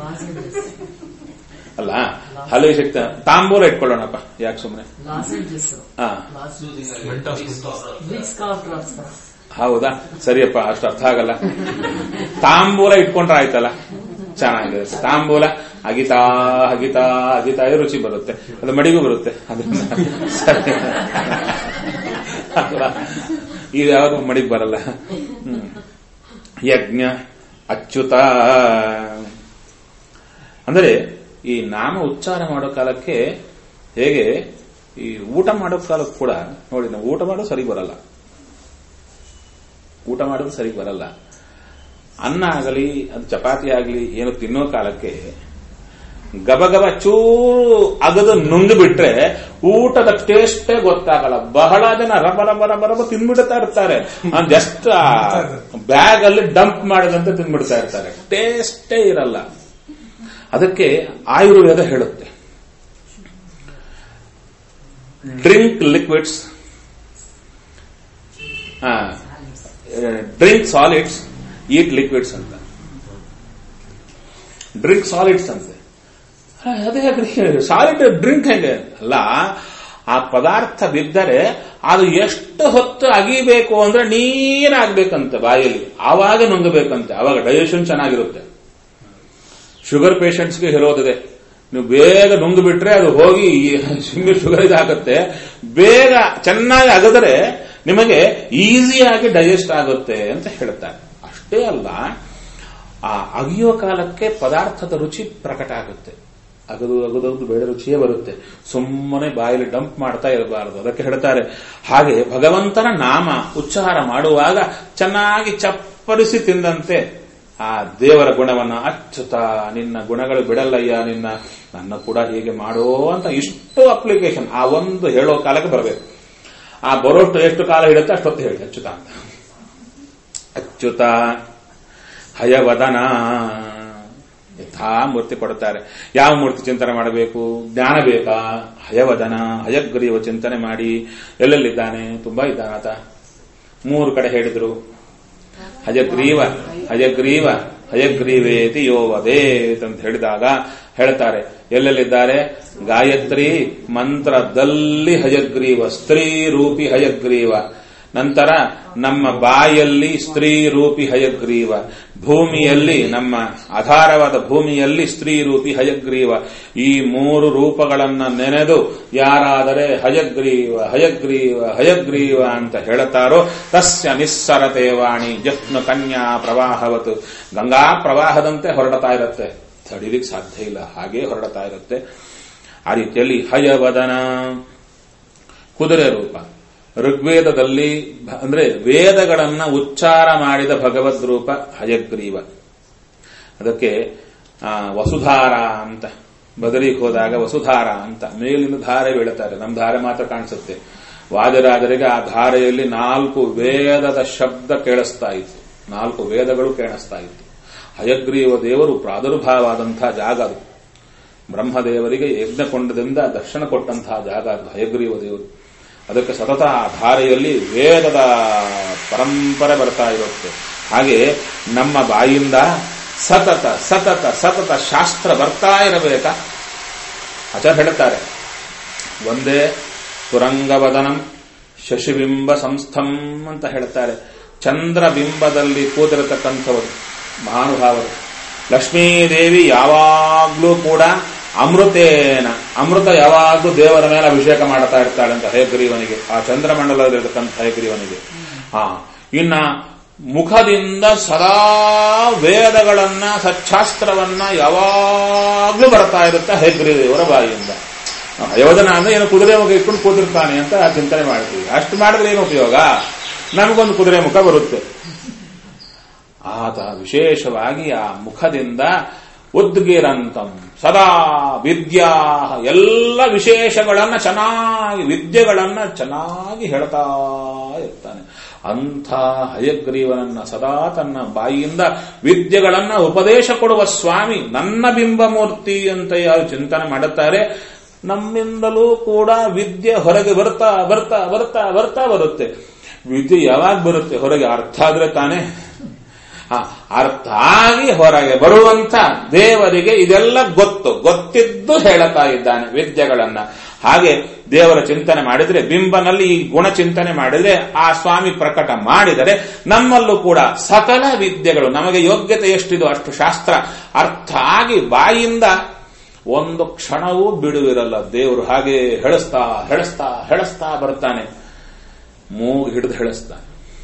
ಅಲ್ಲ ಹಲ್ಲಿಗೆ ಶಕ್ತಿ ತಾಂಬೂಲ ಇಟ್ಕೊಳ್ಳೋಣಪ್ಪ ಯಾಕೆ ಸುಮ್ಮನೆ ಲಾಸೆಂಜಸ್ ಹಾ ವಿಕ್ಸ್ ಕಾಫ್ ಡ್ರಾಪ್ಸ್ ಹೌದಾ ಸರಿಯಪ್ಪ ಅಷ್ಟು ಅರ್ಥ ಆಗಲ್ಲ ತಾಂಬೂಲ ಇಟ್ಕೊಂಡ್ರೆ ಆಯ್ತಲ್ಲ ಚೆನ್ನಾಗಿರುತ್ತೆ ತಾಂಬೂಲ ಅಗಿತಾ ಅಗಿತಾ ಅಗಿತಾ ರುಚಿ ಬರುತ್ತೆ ಅದು ಮಡಿಗೂ ಬರುತ್ತೆ ಅದನ್ನ ಸರಿ ಅಲ್ವಾ? ಇದು ಯಾವುದು ಮಡಿಗೆ ಬರಲ್ಲ ಹ್ಮ್. ಯಜ್ಞ ಅಚ್ಯುತ ಅಂದರೆ ಈ ನಾಮ ಉಚ್ಚಾರ ಮಾಡೋ ಕಾಲಕ್ಕೆ ಹೇಗೆ ಈ ಊಟ ಮಾಡೋ ಕಾಲಕ್ಕೆ ಕೂಡ ನೋಡಿ ನಾವು ಊಟ ಮಾಡೋದು ಸರಿ ಬರಲ್ಲ ಊಟ ಮಾಡೋದು ಸರಿ ಬರಲ್ಲ ಅನ್ನ ಆಗಲಿ ಅದು ಚಪಾತಿ ಆಗಲಿ ಏನು ತಿನ್ನೋ ಕಾಲಕ್ಕೆ ಗಬಗಬ ಚೂರು ಅಗದು ನುಂಗು ಬಿಟ್ರೆ ಊಟದ ಟೇಸ್ಟೇ ಗೊತ್ತಾಗಲ್ಲ ಬಹಳ ಜನ ರಬ ರಬ ರಬ ರಬ ತಿನ್ಬಿಡ್ತಾ ಇರ್ತಾರೆ ಜಸ್ಟ್ ಬ್ಯಾಗ್ ಅಲ್ಲಿ ಡಂಪ್ ಮಾಡಿದಂತೆ ತಿನ್ಬಿಡ್ತಾ ಇರ್ತಾರೆ ಟೇಸ್ಟೇ ಇರಲ್ಲ ಅದಕ್ಕೆ ಆಯುರ್ವೇದ ಹೇಳುತ್ತೆ drink liquids drink solids eat liquids ಅಂತ ಡ್ರಿಂಕ್ ಸಾಲಿಡ್ಸ್ ಅಂತೆ ಹ, ಅದೇ ಸಾಲಿಡ್ ಡ್ರಿಂಕ್ ಹೇಗೆ ಅಲ್ಲ ಆ ಪದಾರ್ಥ ಬಿದ್ದರೆ ಅದು ಎಷ್ಟು ಹೊತ್ತು ಅಗಿಬೇಕು ಅಂದ್ರೆ ನೀರಾಗ್ಬೇಕಂತೆ ಬಾಯಲ್ಲಿ ಆವಾಗ ನುಂಗಬೇಕಂತೆ ಆವಾಗ ಡೈಜೆಷನ್ ಚೆನ್ನಾಗಿರುತ್ತೆ ಶುಗರ್ ಪೇಷಂಟ್ಸ್ಗೆ ಹೇಳೋದಿದೆ ನೀವು ಬೇಗ ನುಂಗು ಬಿಟ್ರೆ ಅದು ಹೋಗಿ ಸಿಂಗಲ್ ಶುಗರ್ ಇದಾಗುತ್ತೆ ಬೇಗ ಚೆನ್ನಾಗಿ ಅಗದರೆ ನಿಮಗೆ ಈಸಿಯಾಗಿ ಡೈಜೆಸ್ಟ್ ಆಗುತ್ತೆ ಅಂತ ಹೇಳ್ತಾರೆ ಅಷ್ಟೇ ಅಲ್ಲ ಆ ಅಗಿಯೋ ಕಾಲಕ್ಕೆ ಪದಾರ್ಥದ ರುಚಿ ಪ್ರಕಟ ಆಗುತ್ತೆ ಅಗದು ಅಗದು ಬೇಡ ರುಚಿಯೇ ಬರುತ್ತೆ ಸುಮ್ಮನೆ ಬಾಯಲ್ಲಿ ಡಂಪ್ ಮಾಡ್ತಾ ಇರಬಾರದು ಅದಕ್ಕೆ ಹೇಳ್ತಾರೆ ಹಾಗೆ ಭಗವಂತನ ನಾಮ ಉಚ್ಚಾರ ಮಾಡುವಾಗ ಚೆನ್ನಾಗಿ ಚಪ್ಪರಿಸಿ ತಿಂದಂತೆ ಆ ದೇವರ ಗುಣವನ್ನ ಅಚ್ಚುತ ನಿನ್ನ ಗುಣಗಳು ಬಿಡಲ್ಲಯ್ಯ ನಿನ್ನ ನನ್ನ ಕೂಡ ಹೀಗೆ ಮಾಡೋ ಅಂತ ಇಷ್ಟು ಅಪ್ಲಿಕೇಶನ್ ಆ ಒಂದು ಹೇಳೋ ಕಾಲಕ್ಕೆ ಬರಬೇಕು ಆ ಬರೋಷ್ಟು ಎಷ್ಟು ಕಾಲ ಹಿಡುತ್ತೆ ಅಷ್ಟೊತ್ತು ಹೇಳಿ ಅಚ್ಚುತ ಅಂತ ಅಚ್ಯುತ ಹಯವದನ ಯಥಾ ಮೂರ್ತಿ ಕೊಡುತ್ತಾರೆ ಯಾವ ಮೂರ್ತಿ ಚಿಂತನೆ ಮಾಡಬೇಕು ಜ್ಞಾನ ಬೇಕಾ ಹಯವದನ ಹಯಗ್ರೀವ ಚಿಂತನೆ ಮಾಡಿ ಎಲ್ಲೆಲ್ಲಿದ್ದಾನೆ ತುಂಬಾ ಇದ್ದಾನಾತ ಮೂರು ಕಡೆ ಹೇಳಿದ್ರು ಹಯಗ್ರೀವ ಹಯಗ್ರೀವ ಹಯಗ್ರೀವೇತಿ ಯೋ ವದೇತ್ ಅಂತ ಹೇಳಿದಾಗ ಹೇಳ್ತಾರೆ ಎಲ್ಲೆಲ್ಲಿದ್ದಾರೆ ಗಾಯತ್ರಿ ಮಂತ್ರದಲ್ಲಿ ಹಯಗ್ರೀವ ಸ್ತ್ರೀ ರೂಪಿ ಹಯಗ್ರೀವ ನಂತರ ನಮ್ಮ ಬಾಯಲ್ಲಿ ಸ್ತ್ರೀ ರೂಪಿ ಹಯಗ್ರೀವ ಭೂಮಿಯಲ್ಲಿ ನಮ್ಮ ಆಧಾರವಾದ ಭೂಮಿಯಲ್ಲಿ ಸ್ತ್ರೀ ರೂಪಿ ಹಯಗ್ರೀವ ಈ ಮೂರು ರೂಪಗಳನ್ನ ನೆನೆದು ಯಾರಾದರೆ ಹಯಗ್ರೀವ ಹಯಗ್ರೀವ ಹಯಗ್ರೀವ ಅಂತ ಹೇಳುತ್ತಾರೋ ತಸ್ಯ ನಿಸ್ಸರತೆ ವಾಣಿ ಜತ್ನ ಕನ್ಯಾ ಪ್ರವಾಹವತು ಗಂಗಾ ಪ್ರವಾಹದಂತೆ ಹೊರಡ್ತಾ ಇರುತ್ತೆ ತಡಿಲಿಕ್ಕೆ ಸಾಧ್ಯ ಇಲ್ಲ ಹಾಗೇ ಹೊರಡ್ತಾ ಇರುತ್ತೆ ಆ ರೀತಿಯಲ್ಲಿ ಹಯವದನ ಕುದುರೆ ರೂಪ ಋಗ್ವೇದದಲ್ಲಿ ಭ- ಅಂದ್ರೆ ವೇದಗಳನ್ನ ಉಚ್ಚಾರ ಮಾಡಿದ ಭಗವದ್ ರೂಪ ಹಯಗ್ರೀವ ಅದಕ್ಕೆ ಆ, ವಸುಧಾರ ಅಂತ ಬದಲಿಗೆ ಹೋದಾಗ ವಸುಧಾರ ಅಂತ ಮೇಲಿಂದ ಧಾರೆ ಬೀಳುತ್ತಾರೆ ನಮ್ಮ ಧಾರೆ ಮಾತ್ರ ಕಾಣಿಸುತ್ತೆ ವಾದಿರಾಜರಿಗೆ ಆ ಧಾರೆಯಲ್ಲಿ ನಾಲ್ಕು ವೇದದ ಶಬ್ದ ಕೇಳಿಸ್ತಾ ಇತ್ತು ನಾಲ್ಕು ವೇದಗಳು ಕೇಳಿಸ್ತಾ ಇತ್ತು ಹಯಗ್ರೀವ ದೇವರು ಪ್ರಾದುರ್ಭಾವಾದಂತಹ ಜಾಗ ಅದು ಬ್ರಹ್ಮದೇವರಿಗೆ ಯಜ್ಞಕೊಂಡದಿಂದ ದರ್ಶನ ಕೊಟ್ಟಂತಹ ಜಾಗ ಅದು ಹಯಗ್ರೀವ ದೇವರು ಅದಕ್ಕೆ ಸತತ ಆ ಧಾರೆಯಲ್ಲಿ ವೇದದ ಪರಂಪರೆ ಬರ್ತಾ ಇರುತ್ತೆ ಹಾಗೆ ನಮ್ಮ ಬಾಯಿಂದ ಸತತ ಸತತ ಸತತ ಶಾಸ್ತ್ರ ಬರ್ತಾ ಇರಬೇಕಾ ಆಚಾರ್ಯ ಹೇಳುತ್ತಾರೆ ಒಂದೇ ತುರಂಗವದನಂ ಶಶಿಬಿಂಬ ಸಂಸ್ಥಂ ಅಂತ ಹೇಳ್ತಾರೆ ಚಂದ್ರಬಿಂಬದಲ್ಲಿ ಕೂತಿರತಕ್ಕಂಥವರು ಮಹಾನುಭಾವರು ಲಕ್ಷ್ಮೀದೇವಿ ಯಾವಾಗ್ಲೂ ಕೂಡ ಅಮೃತೇನ ಅಮೃತ ಯಾವಾಗಲೂ ದೇವರ ಮೇಲೆ ಅಭಿಷೇಕ ಮಾಡ್ತಾ ಇರ್ತಾಳೆ ಅಂತ ಹೇಗ್ರೀವನಿಗೆ ಆ ಚಂದ್ರಮಂಡಲದಲ್ಲಿರತಕ್ಕಂಥ ಹೇಗ್ರೀವನಿಗೆ ಹಾ ಇನ್ನ ಮುಖದಿಂದ ಸದಾ ವೇದಗಳನ್ನ ಸಚ್ಛಾಸ್ತ್ರವನ್ನ ಯಾವಾಗ್ಲೂ ಬರ್ತಾ ಇರುತ್ತೆ ಹೇಗ್ರೀದೇವರ ಬಾಯಿಯಿಂದ ಯೋಧನ ಅಂದ್ರೆ ಏನು ಕುದುರೆ ಮುಖ ಇಟ್ಕೊಂಡು ಕೂತಿರ್ತಾನೆ ಅಂತ ಚಿಂತನೆ ಮಾಡ್ತೀವಿ ಅಷ್ಟು ಮಾಡಿದ್ರೆ ಏನು ಉಪಯೋಗ ನಮಗೊಂದು ಕುದುರೆ ಮುಖ ಬರುತ್ತೆ ಆತ ವಿಶೇಷವಾಗಿ ಆ ಮುಖದಿಂದ ಉದ್ಗಿರಂತಂ ಸದಾ ವಿದ್ಯಾ ಎಲ್ಲ ವಿಶೇಷಗಳನ್ನ ಚೆನ್ನಾಗಿ ವಿದ್ಯೆಗಳನ್ನ ಚೆನ್ನಾಗಿ ಹೇಳ್ತಾ ಇರ್ತಾನೆ ಅಂಥ ಹಯಗ್ರೀವನನ್ನ ಸದಾ ತನ್ನ ಬಾಯಿಯಿಂದ ವಿದ್ಯೆಗಳನ್ನ ಉಪದೇಶ ಕೊಡುವ ಸ್ವಾಮಿ ನನ್ನ ಬಿಂಬಮೂರ್ತಿ ಅಂತ ಯಾರು ಚಿಂತನೆ ಮಾಡುತ್ತಾರೆ ನಮ್ಮಿಂದಲೂ ಕೂಡ ವಿದ್ಯೆ ಹೊರಗೆ ಬರ್ತಾ ಬರ್ತಾ ಬರ್ತಾ ಬರ್ತಾ ಬರುತ್ತೆ ವಿದ್ಯೆ ಯಾವಾಗ ಬರುತ್ತೆ ಹೊರಗೆ ಅರ್ಥ ಆದ್ರೆ ತಾನೇ ಆ, ಅರ್ಥ ಆಗಿ ಹೊರಗೆ ಬರುವಂತ ದೇವರಿಗೆ ಇದೆಲ್ಲ ಗೊತ್ತು ಗೊತ್ತಿದ್ದು ಹೇಳುತ್ತಾ ಇದ್ದಾನೆ ವಿದ್ಯೆಗಳನ್ನ ಹಾಗೆ ದೇವರ ಚಿಂತನೆ ಮಾಡಿದ್ರೆ ಬಿಂಬನಲ್ಲಿ ಈ ಗುಣ ಚಿಂತನೆ ಮಾಡಿದ್ರೆ ಆ ಸ್ವಾಮಿ ಪ್ರಕಟ ಮಾಡಿದರೆ ನಮ್ಮಲ್ಲೂ ಕೂಡ ಸಕಲ ವಿದ್ಯೆಗಳು ನಮಗೆ ಯೋಗ್ಯತೆ ಎಷ್ಟಿದೋ ಅಷ್ಟು ಶಾಸ್ತ್ರ ಅರ್ಥ ಆಗಿ ಬಾಯಿಂದ ಒಂದು ಕ್ಷಣವೂ ಬಿಡುವಿರಲ್ಲ ದೇವರು ಹಾಗೆ ಹೇಳಿಸ್ತಾ ಹೇಳಿಸ್ತಾ ಹೇಳಿಸ್ತಾ ಬರ್ತಾನೆ ಮೂಗು ಹಿಡಿದು ಹೇಳಿಸ್ತಾನೆ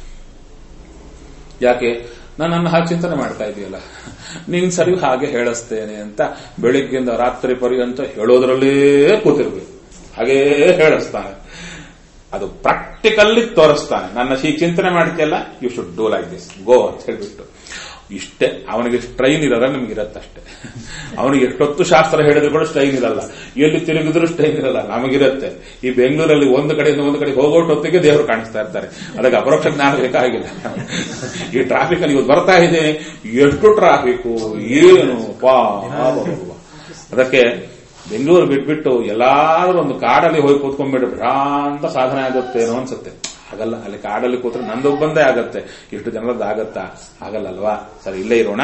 ಯಾಕೆ ನನ್ನನ್ನು ಹಾಗೆ ಚಿಂತನೆ ಮಾಡ್ತಾ ಇದೆಯಲ್ಲ ನೀನ್ ಸರಿ ಹಾಗೆ ಹೇಳಿಸ್ತೇನೆ ಅಂತ ಬೆಳಿಗ್ಗೆಯಿಂದ ರಾತ್ರಿ ಪರ್ಯಂತ ಹೇಳೋದ್ರಲ್ಲೇ ಕೂತಿರ್ಬೇಕು ಹಾಗೇ ಹೇಳಿಸ್ತಾನೆ ಅದು ಪ್ರಾಕ್ಟಿಕಲ್ಲಿ ತೋರಿಸ್ತಾನೆ ನನ್ನ ಹೀಗೆ ಚಿಂತನೆ ಮಾಡ್ತೀಯಲ್ಲ you should do like this go ಅಂತ ಹೇಳ್ಬಿಟ್ಟು ಇಷ್ಟೇ ಅವನಿಗೆ ಸ್ಟ್ರೈನ್ ಇರೋದ ನಿಮ್ಗೆ ಇರತ್ತಷ್ಟೇ ಅವನಿಗೆ ಎಷ್ಟೊತ್ತು ಶಾಸ್ತ್ರ ಹೇಳಿದ್ರು ಕೂಡ ಸ್ಟ್ರೈನ್ ಇರಲ್ಲ ಎಲ್ಲಿ ತಿರುಗಿದ್ರು ಸ್ಟ್ರೈನ್ ಇರಲ್ಲ ನಮಗಿರುತ್ತೆ ಈ ಬೆಂಗಳೂರಲ್ಲಿ ಒಂದು ಕಡೆಯಿಂದ ಒಂದು ಕಡೆ ಹೋಗೋಟೊತ್ತಿಗೆ ದೇವರು ಕಾಣಿಸ್ತಾ ಇರ್ತಾರೆ ಅದಕ್ಕೆ ಅಪರೋಕ್ಷ ಜ್ಞಾನ ಬೇಕಾಗಿಲ್ಲ ಈ ಟ್ರಾಫಿಕ್ ಅಲ್ಲಿ ಇವತ್ತು ಬರ್ತಾ ಇದೆ ಎಷ್ಟು ಟ್ರಾಫಿಕ್ ಏನು ಪಾ ಅದಕ್ಕೆ ಬೆಂಗಳೂರು ಬಿಟ್ಬಿಟ್ಟು ಎಲ್ಲಾದ್ರೂ ಒಂದು ಕಾಡಲ್ಲಿ ಹೋಗಿ ಕೂತ್ಕೊಂಡ್ಬಿಟ್ಟು ಭ್ರಾಂತ ಸಾಧನೆ ಆಗುತ್ತೇನೋ ಅನ್ಸುತ್ತೆ ಆಗಲ್ಲ ಅಲ್ಲಿ ಕಾಡಲ್ಲಿ ಕೂತ್ರೆ ನಂದೊಬ್ಬಂದೇ ಆಗತ್ತೆ ಇಷ್ಟು ಜನರದ್ದು ಆಗತ್ತಾ ಆಗಲ್ಲ ಅಲ್ವಾ ಸರಿ ಇಲ್ಲೇ ಇರೋಣ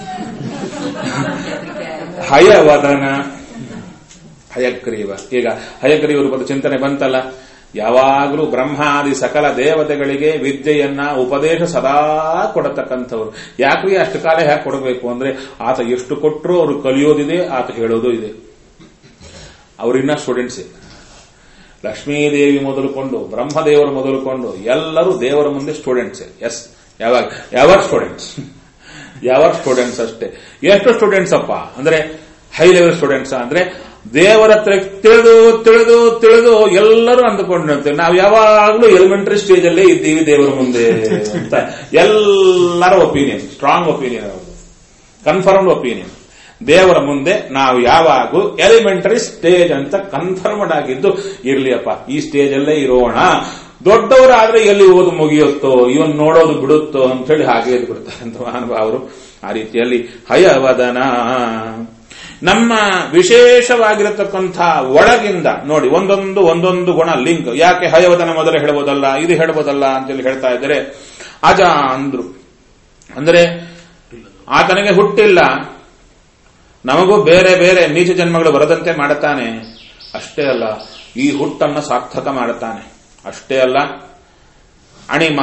ಹಯವದನ ಹಯಗ್ರೀವ ಈಗ ಹಯಗ್ರೀವ ರೂಪದ ಚಿಂತನೆ ಬಂತಲ್ಲ ಯಾವಾಗಲೂ ಬ್ರಹ್ಮಾದಿ ಸಕಲ ದೇವತೆಗಳಿಗೆ ವಿದ್ಯೆಯನ್ನ ಉಪದೇಶ ಸದಾ ಕೊಡತಕ್ಕಂಥವ್ರು ಯಾಕ್ರಿ ಅಷ್ಟು ಕಾಲ ಯಾಕೆ ಕೊಡಬೇಕು ಅಂದ್ರೆ ಆತ ಎಷ್ಟು ಕೊಟ್ಟರು ಅವರು ಕಲಿಯೋದಿದೆ ಆತ ಹೇಳೋದು ಇದೆ ಅವರಿನ್ನ ಸ್ಟೂಡೆಂಟ್ಸೇ ಲಕ್ಷ್ಮೀದೇವಿ ಮೊದಲುಕೊಂಡು ಬ್ರಹ್ಮದೇವರು ಮೊದಲುಕೊಂಡು ಎಲ್ಲರೂ ದೇವರ ಮುಂದೆ ಸ್ಟೂಡೆಂಟ್ಸ್ ಎಸ್ ಯಾವಾಗ ಯಾವಾಗ ಸ್ಟೂಡೆಂಟ್ಸ್ ಯಾವಾಗ ಸ್ಟೂಡೆಂಟ್ಸ್ ಅಷ್ಟೇ ಎಷ್ಟು ಸ್ಟೂಡೆಂಟ್ಸ್ ಅಪ್ಪ ಅಂದ್ರೆ ಹೈ ಲೆವೆಲ್ ಸ್ಟೂಡೆಂಟ್ಸ್ ಅಂದ್ರೆ ದೇವರ ಹತ್ರ ತಿಳಿದು ತಿಳಿದು ತಿಳಿದು ಎಲ್ಲರೂ ಅಂದುಕೊಂಡಿರ್ತೇವೆ ನಾವು ಯಾವಾಗಲೂ ಎಲಿಮೆಂಟರಿ ಸ್ಟೇಜ್ ಅಲ್ಲೇ ಇದ್ದೀವಿ ದೇವರ ಮುಂದೆ ಅಂತ ಎಲ್ಲರ ಒಪಿನಿಯನ್ ಸ್ಟ್ರಾಂಗ್ ಒಪಿನಿಯನ್ ಅವರು ಕನ್ಫರ್ಮ್ಡ್ ಒಪಿನಿಯನ್ ದೇವರ ಮುಂದೆ ನಾವು ಯಾವಾಗೂ ಎಲಿಮೆಂಟರಿ ಸ್ಟೇಜ್ ಅಂತ ಕನ್ಫರ್ಮ್ಡ್ ಆಗಿದ್ದು ಇರ್ಲಿಯಪ್ಪ ಈ ಸ್ಟೇಜ್ ಅಲ್ಲೇ ಇರೋಣ ದೊಡ್ಡವರಾದ್ರೆ ಎಲ್ಲಿ ಓದು ಮುಗಿಯುತ್ತೋ ಇವನ್ ನೋಡೋದು ಬಿಡುತ್ತೋ ಅಂತ ಹೇಳಿ ಹಾಗೆ ಎದ್ದು ಬಿಡ್ತಾರೆ ಅಂತ ಮಹಾನುಭಾವರು ಆ ರೀತಿಯಲ್ಲಿ ಹಯವದನ ನಮ್ಮ ವಿಶೇಷವಾಗಿರತಕ್ಕಂಥ ಒಳಗಿಂದ ನೋಡಿ ಒಂದೊಂದು ಒಂದೊಂದು ಗುಣ ಲಿಂಕ್ ಯಾಕೆ ಹಯವದನ ಮೊದಲೇ ಹೇಳ್ಬೋದಲ್ಲ ಇದು ಹೇಳ್ಬೋದಲ್ಲ ಅಂತೇಳಿ ಹೇಳ್ತಾ ಇದ್ದಾರೆ ಅಜ ಅಂದ್ರು ಅಂದ್ರೆ ಆತನಿಗೆ ಹುಟ್ಟಿಲ್ಲ ನಮಗೂ ಬೇರೆ ಬೇರೆ ನೀಚ ಜನ್ಮಗಳು ಬರದಂತೆ ಮಾಡುತ್ತಾನೆ ಅಷ್ಟೇ ಅಲ್ಲ ಈ ಹುಟ್ಟನ್ನ ಸಾರ್ಥಕ ಮಾಡುತ್ತಾನೆ ಅಷ್ಟೇ ಅಲ್ಲ ಅಣಿಮ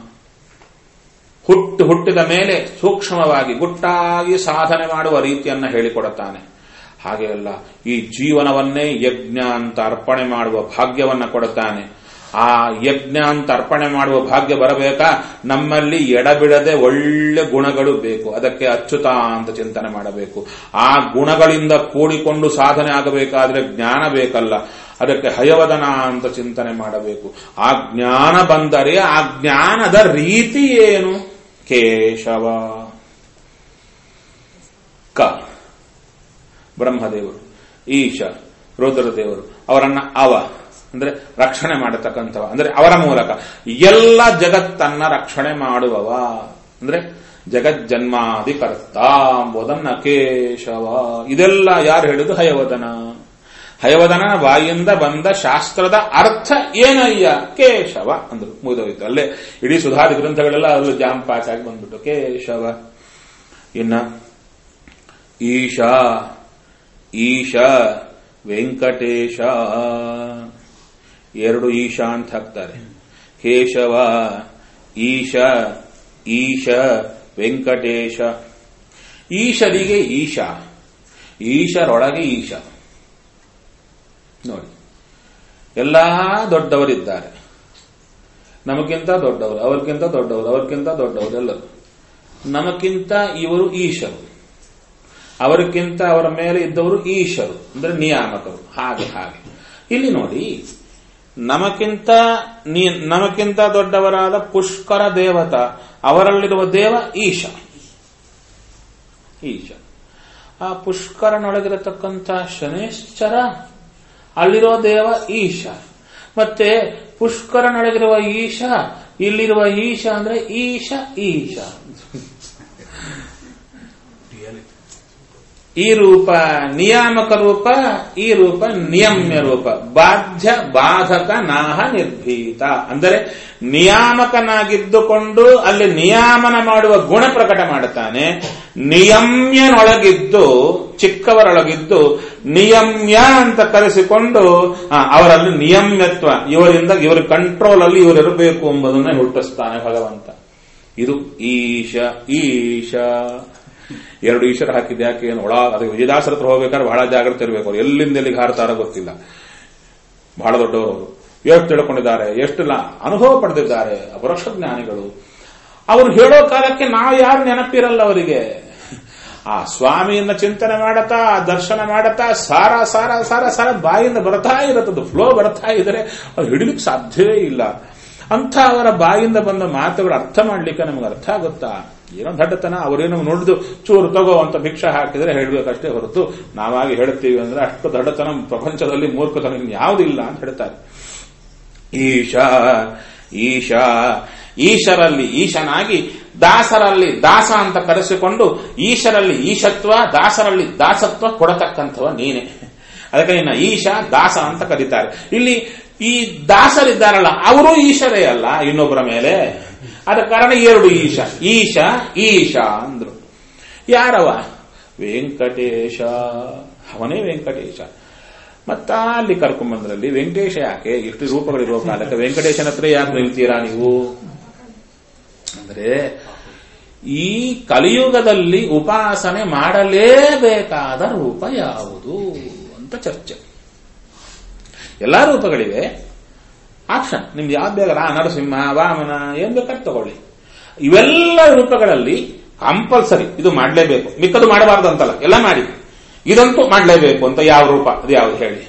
ಹುಟ್ಟು ಹುಟ್ಟಿದ ಮೇಲೆ ಸೂಕ್ಷ್ಮವಾಗಿ ಗುಟ್ಟಾಗಿ ಸಾಧನೆ ಮಾಡುವ ರೀತಿಯನ್ನ ಹೇಳಿಕೊಡುತ್ತಾನೆ ಹಾಗೆ ಅಲ್ಲ ಈ ಜೀವನವನ್ನೇ ಯಜ್ಞ ಅಂತ ಅರ್ಪಣೆ ಮಾಡುವ ಭಾಗ್ಯವನ್ನ ಕೊಡುತ್ತಾನೆ ಆ ಯಜ್ಞ ಅಂತ ಅರ್ಪಣೆ ಮಾಡುವ ಭಾಗ್ಯ ಬರಬೇಕಾ ನಮ್ಮಲ್ಲಿ ಎಡಬಿಡದೆ ಒಳ್ಳೆ ಗುಣಗಳು ಬೇಕು ಅದಕ್ಕೆ ಅಚ್ಚುತ ಅಂತ ಚಿಂತನೆ ಮಾಡಬೇಕು ಆ ಗುಣಗಳಿಂದ ಕೂಡಿಕೊಂಡು ಸಾಧನೆ ಆಗಬೇಕಾದ್ರೆ ಜ್ಞಾನ ಬೇಕಲ್ಲ ಅದಕ್ಕೆ ಹಯವದನ ಅಂತ ಚಿಂತನೆ ಮಾಡಬೇಕು ಆ ಜ್ಞಾನ ಬಂದರೆ ಆ ಜ್ಞಾನದ ರೀತಿ ಏನು ಕೇಶವ ಕ ಬ್ರಹ್ಮದೇವರು ಈಶ ರುದ್ರದೇವರು ಅವರನ್ನ ಅವ ಅಂದ್ರೆ ರಕ್ಷಣೆ ಮಾಡತಕ್ಕಂಥವ ಅಂದ್ರೆ ಅವರ ಮೂಲಕ ಎಲ್ಲ ಜಗತ್ತನ್ನ ರಕ್ಷಣೆ ಮಾಡುವವ ಅಂದ್ರೆ ಜಗಜ್ಜನ್ಮಾದಿ ಕರ್ತ ಎಂಬುದನ್ನ ಕೇಶವ ಇದೆಲ್ಲ ಯಾರು ಹೇಳಿದ್ದು ಹಯವದನ ಹಯವದನ ಬಾಯಿಂದ ಬಂದ ಶಾಸ್ತ್ರದ ಅರ್ಥ ಏನಯ್ಯ ಕೇಶವ ಅಂದ್ರು ಮುಗಿದೋಯ್ತು ಅಲ್ಲೇ ಇಡೀ ಸುಧಾದಿ ಗ್ರಂಥಗಳೆಲ್ಲ ಅದ್ರಲ್ಲಿ ಜಾಮ್ ಪಾಕ್ ಆಗಿ ಬಂದ್ಬಿಟ್ಟು ಕೇಶವ ಇನ್ನ ಈಶಾ ಈಶ ವೆಂಕಟೇಶ ಎರಡು ಈಶ ಅಂತ ಹಾಕ್ತಾರೆ ಕೇಶವ ಈಶ ಈಶ ವೆಂಕಟೇಶ ಈಶರಿಗೆ ಈಶ ಈಶರೊಳಗೆ ಈಶ ನೋಡಿ ಎಲ್ಲಾ ದೊಡ್ಡವರಿದ್ದಾರೆ ನಮಗಿಂತ ದೊಡ್ಡವರು ಅವ್ರಿಗಿಂತ ದೊಡ್ಡವರು ಅವ್ರಿಗಿಂತ ದೊಡ್ಡವರು ಎಲ್ಲರೂ ನಮಗಿಂತ ಇವರು ಈಶರು ಅವರಿಗಿಂತ ಅವರ ಮೇಲೆ ಇದ್ದವರು ಈಶರು ಅಂದ್ರೆ ನಿಯಾಮಕರು ಹಾಗೆ ಹಾಗೆ ಇಲ್ಲಿ ನೋಡಿ ನಮಕ್ಕಿಂತ ನೀ- ನಮಕ್ಕಿಂತ ದೊಡ್ಡವರಾದ ಪುಷ್ಕರ ದೇವತ ಅವರಲ್ಲಿರುವ ದೇವ ಈಶ ಈಶ ಆ ಪುಷ್ಕರನೊಳಗಿರತಕ್ಕಂಥ ಶನೇಶ್ಚರ ಅಲ್ಲಿರೋ ದೇವ ಈಶ ಮತ್ತೆ ಪುಷ್ಕರನೊಳಗಿರುವ ಈಶ ಇಲ್ಲಿರುವ ಈಶ ಅಂದ್ರೆ ಈಶ ಈಶ ಈ ರೂಪ ನಿಯಾಮಕ ರೂಪ ಈ ರೂಪ ನಿಯಮ್ಯ ರೂಪ ಬಾಧ್ಯ ಬಾಧಕ ನಾಹ ನಿರ್ಭೀತ ಅಂದರೆ ನಿಯಾಮಕನಾಗಿದ್ದುಕೊಂಡು ಅಲ್ಲಿ ನಿಯಾಮನ ಮಾಡುವ ಗುಣ ಪ್ರಕಟ ಮಾಡುತ್ತಾನೆ ನಿಯಮ್ಯನೊಳಗಿದ್ದು ಚಿಕ್ಕವರೊಳಗಿದ್ದು ನಿಯಮ್ಯ ಅಂತ ಕರೆಸಿಕೊಂಡು ಆ, ಅವರಲ್ಲಿ ನಿಯಮ್ಯತ್ವ ಇವರಿಂದ ಇವರ ಕಂಟ್ರೋಲ್ ಅಲ್ಲಿ ಇವರಿರಬೇಕು ಎಂಬುದನ್ನೇ ಹುಟ್ಟಿಸ್ತಾನೆ ಭಗವಂತ ಇದು ಈಶ ಈಶ ಎರಡು ಈಶ್ವರ ಹಾಕಿದ್ದು ಯಾಕೆ ಏನು ಒಳ ಅದಕ್ಕೆ ವಿಜಯದಾಸರ ಹತ್ರ ಹೋಗ್ಬೇಕಾದ್ರೆ ಬಹಳ ಜಾಗ್ರತೆ ಇರಬೇಕು ಅವ್ರು ಎಲ್ಲಿಂದ ಎಲ್ಲಿಗೆ ಹಾರ್ತಾರೋ ಗೊತ್ತಿಲ್ಲ ಬಹಳ ದೊಡ್ಡವರು ಅವರು ಎಷ್ಟು ತಿಳ್ಕೊಂಡಿದ್ದಾರೆ ಎಷ್ಟು ಲ- ಅನುಭವ ಪಡೆದಿದ್ದಾರೆ ಅಪರೋಕ್ಷ ಜ್ಞಾನಿಗಳು ಅವರು ಹೇಳೋ ಕಾಲಕ್ಕೆ ನಾವು ಯಾರು ನೆನಪಿರಲ್ಲ ಅವರಿಗೆ ಆ ಸ್ವಾಮಿಯನ್ನ ಚಿಂತನೆ ಮಾಡತಾ ಆ ದರ್ಶನ ಮಾಡತಾ ಸಾರ ಸಾರ ಸಾರ ಸಾರ ಬಾಯಿಂದ ಬರ್ತಾ ಇರುತ್ತದು ಫ್ಲೋ ಬರ್ತಾ ಇದ್ರೆ ಅದು ಹಿಡಿಲಿಕ್ಕೆ ಸಾಧ್ಯವೇ ಇಲ್ಲ ಅಂಥ ಅವರ ಬಾಯಿಂದ ಬಂದ ಮಾತುಗಳು ಅರ್ಥ ಮಾಡ್ಲಿಕ್ಕೆ ನಮಗೆ ಅರ್ಥ ಆಗುತ್ತಾ ಏನೋ ದಡ್ಡತನ ಅವರೇನೋ ನೋಡಿದು ಚೂರು ತಗೋ ಅಂತ ಭಿಕ್ಷೆ ಹಾಕಿದ್ರೆ ಹೇಳ್ಬೇಕಷ್ಟೇ ಹೊರತು ನಾವಾಗಿ ಹೇಳ್ತೀವಿ ಅಂದ್ರೆ ಅಷ್ಟು ದಡ್ಡತನ ಪ್ರಪಂಚದಲ್ಲಿ ಮೂರ್ಖತನ ಯಾವುದಿಲ್ಲ ಅಂತ ಹೇಳ್ತಾರೆ ಈಶಾ ಈಶಾ ಈಶರಲ್ಲಿ ಈಶನಾಗಿ ದಾಸರಲ್ಲಿ ದಾಸ ಅಂತ ಕರೆಸಿಕೊಂಡು ಈಶರಲ್ಲಿ ಈಶತ್ವ ದಾಸರಲ್ಲಿ ದಾಸತ್ವ ಕೊಡತಕ್ಕಂಥವ ನೀನೆ ಅದಕ್ಕೆ ನಿನ್ನ ಈಶ ದಾಸ ಅಂತ ಕರೀತಾರೆ ಇಲ್ಲಿ ಈ ದಾಸರಿದ್ದಾರಲ್ಲ ಅವರು ಈಶರೇ ಅಲ್ಲ ಇನ್ನೊಬ್ಬರ ಮೇಲೆ ಆದ ಕಾರಣ ಎರಡು ಈಶ ಈಶ ಈಶ ಅಂದ್ರು ಯಾರವ ವೆಂಕಟೇಶ ಅವನೇ ವೆಂಕಟೇಶ ಮತ್ತ ಅಲ್ಲಿ ಕರ್ಕೊಂಬಂದ್ರಲ್ಲಿ ವೆಂಕಟೇಶ ಯಾಕೆ ಎಷ್ಟು ರೂಪಗಳಿರುವ ಕಾಲಕ್ಕೆ ವೆಂಕಟೇಶನ ಹತ್ರ ಯಾಕೆ ನಿಲ್ತೀರಾ ನೀವು ಅಂದ್ರೆ ಈ ಕಲಿಯುಗದಲ್ಲಿ ಉಪಾಸನೆ ಮಾಡಲೇಬೇಕಾದ ರೂಪ ಯಾವುದು ಅಂತ ಚರ್ಚೆ ಎಲ್ಲಾ ರೂಪಗಳಿವೆ ಆಪ್ಷನ್ ನಿಮ್ಗೆ ಯಾವ್ದು ಬೇಗ ರಾ ನರಸಿಂಹ ವಾಮನ ಏನ್ ಬೇಕಾದ್ರೆ ತಗೊಳ್ಳಿ ಇವೆಲ್ಲ ರೂಪಗಳಲ್ಲಿ ಕಂಪಲ್ಸರಿ ಇದು ಮಾಡಲೇಬೇಕು ಮಿಕ್ಕದು ಮಾಡಬಾರ್ದು ಅಂತಲ್ಲ ಎಲ್ಲ ಮಾಡಿ ಇದಂತೂ ಮಾಡಲೇಬೇಕು ಅಂತ ಯಾವ ರೂಪ ಅದು ಯಾವ್ದು ಹೇಳಿ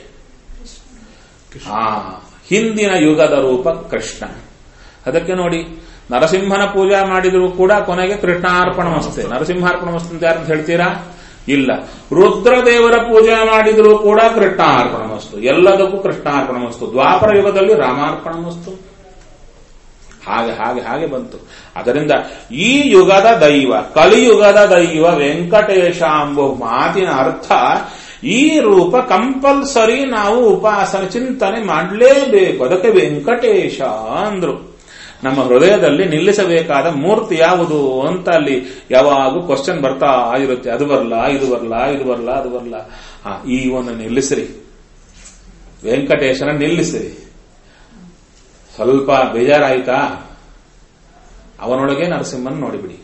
ಹಾ ಹಿಂದಿನ ಯುಗದ ರೂಪ ಕೃಷ್ಣ ಅದಕ್ಕೆ ನೋಡಿ ನರಸಿಂಹನ ಪೂಜಾ ಮಾಡಿದ್ರು ಕೂಡ ಕೊನೆಗೆ ಕೃಷ್ಣಾರ್ಪಣ ಮಸ್ತೆ ನರಸಿಂಹಾರ್ಪಣ ಮಸ್ತೆ ಅಂತ ಯಾರಂತ ಹೇಳ್ತೀರಾ ಇಲ್ಲ ರುದ್ರದೇವರ ಪೂಜೆ ಮಾಡಿದ್ರು ಕೂಡ ಕೃಷ್ಣಾರ್ಪಣ ಮಸ್ತು ಎಲ್ಲದಕ್ಕೂ ಕೃಷ್ಣಾರ್ಪಣ ಮಸ್ತು ದ್ವಾಪರ ಯುಗದಲ್ಲಿ ರಾಮಾರ್ಪಣ ಮಸ್ತು ಹಾಗೆ ಹಾಗೆ ಹಾಗೆ ಬಂತು ಅದರಿಂದ ಈ ಯುಗದ ದೈವ ಕಲಿಯುಗದ ದೈವ ವೆಂಕಟೇಶ ಎಂಬ ಮಾತಿನ ಅರ್ಥ ಈ ರೂಪ ಕಂಪಲ್ಸರಿ ನಾವು ಉಪಾಸನೆ ಚಿಂತನೆ ಮಾಡಲೇಬೇಕು ಅದಕ್ಕೆ ವೆಂಕಟೇಶ ಅಂದ್ರು ನಮ್ಮ ಹೃದಯದಲ್ಲಿ ನಿಲ್ಲಿಸಬೇಕಾದ ಮೂರ್ತಿ ಯಾವುದು ಅಂತ ಅಲ್ಲಿ ಯಾವಾಗೂ ಕ್ವಶನ್ ಬರ್ತಾ ಇರುತ್ತೆ ಅದು ಬರಲ್ಲ ಇದು ಬರಲ್ಲ ಇದು ಬರಲ್ಲ ಅದು ಬರಲ್ಲ ಆ, ಈ ಒಂದು ನಿಲ್ಲಿಸಿರಿ ವೆಂಕಟೇಶನ ನಿಲ್ಲಿಸಿರಿ ಸ್ವಲ್ಪ ಬೇಜಾರಾಯ್ತಾ ಅವನೊಳಗೆ ನರಸಿಂಹನ್ ನೋಡಿಬಿಡಿ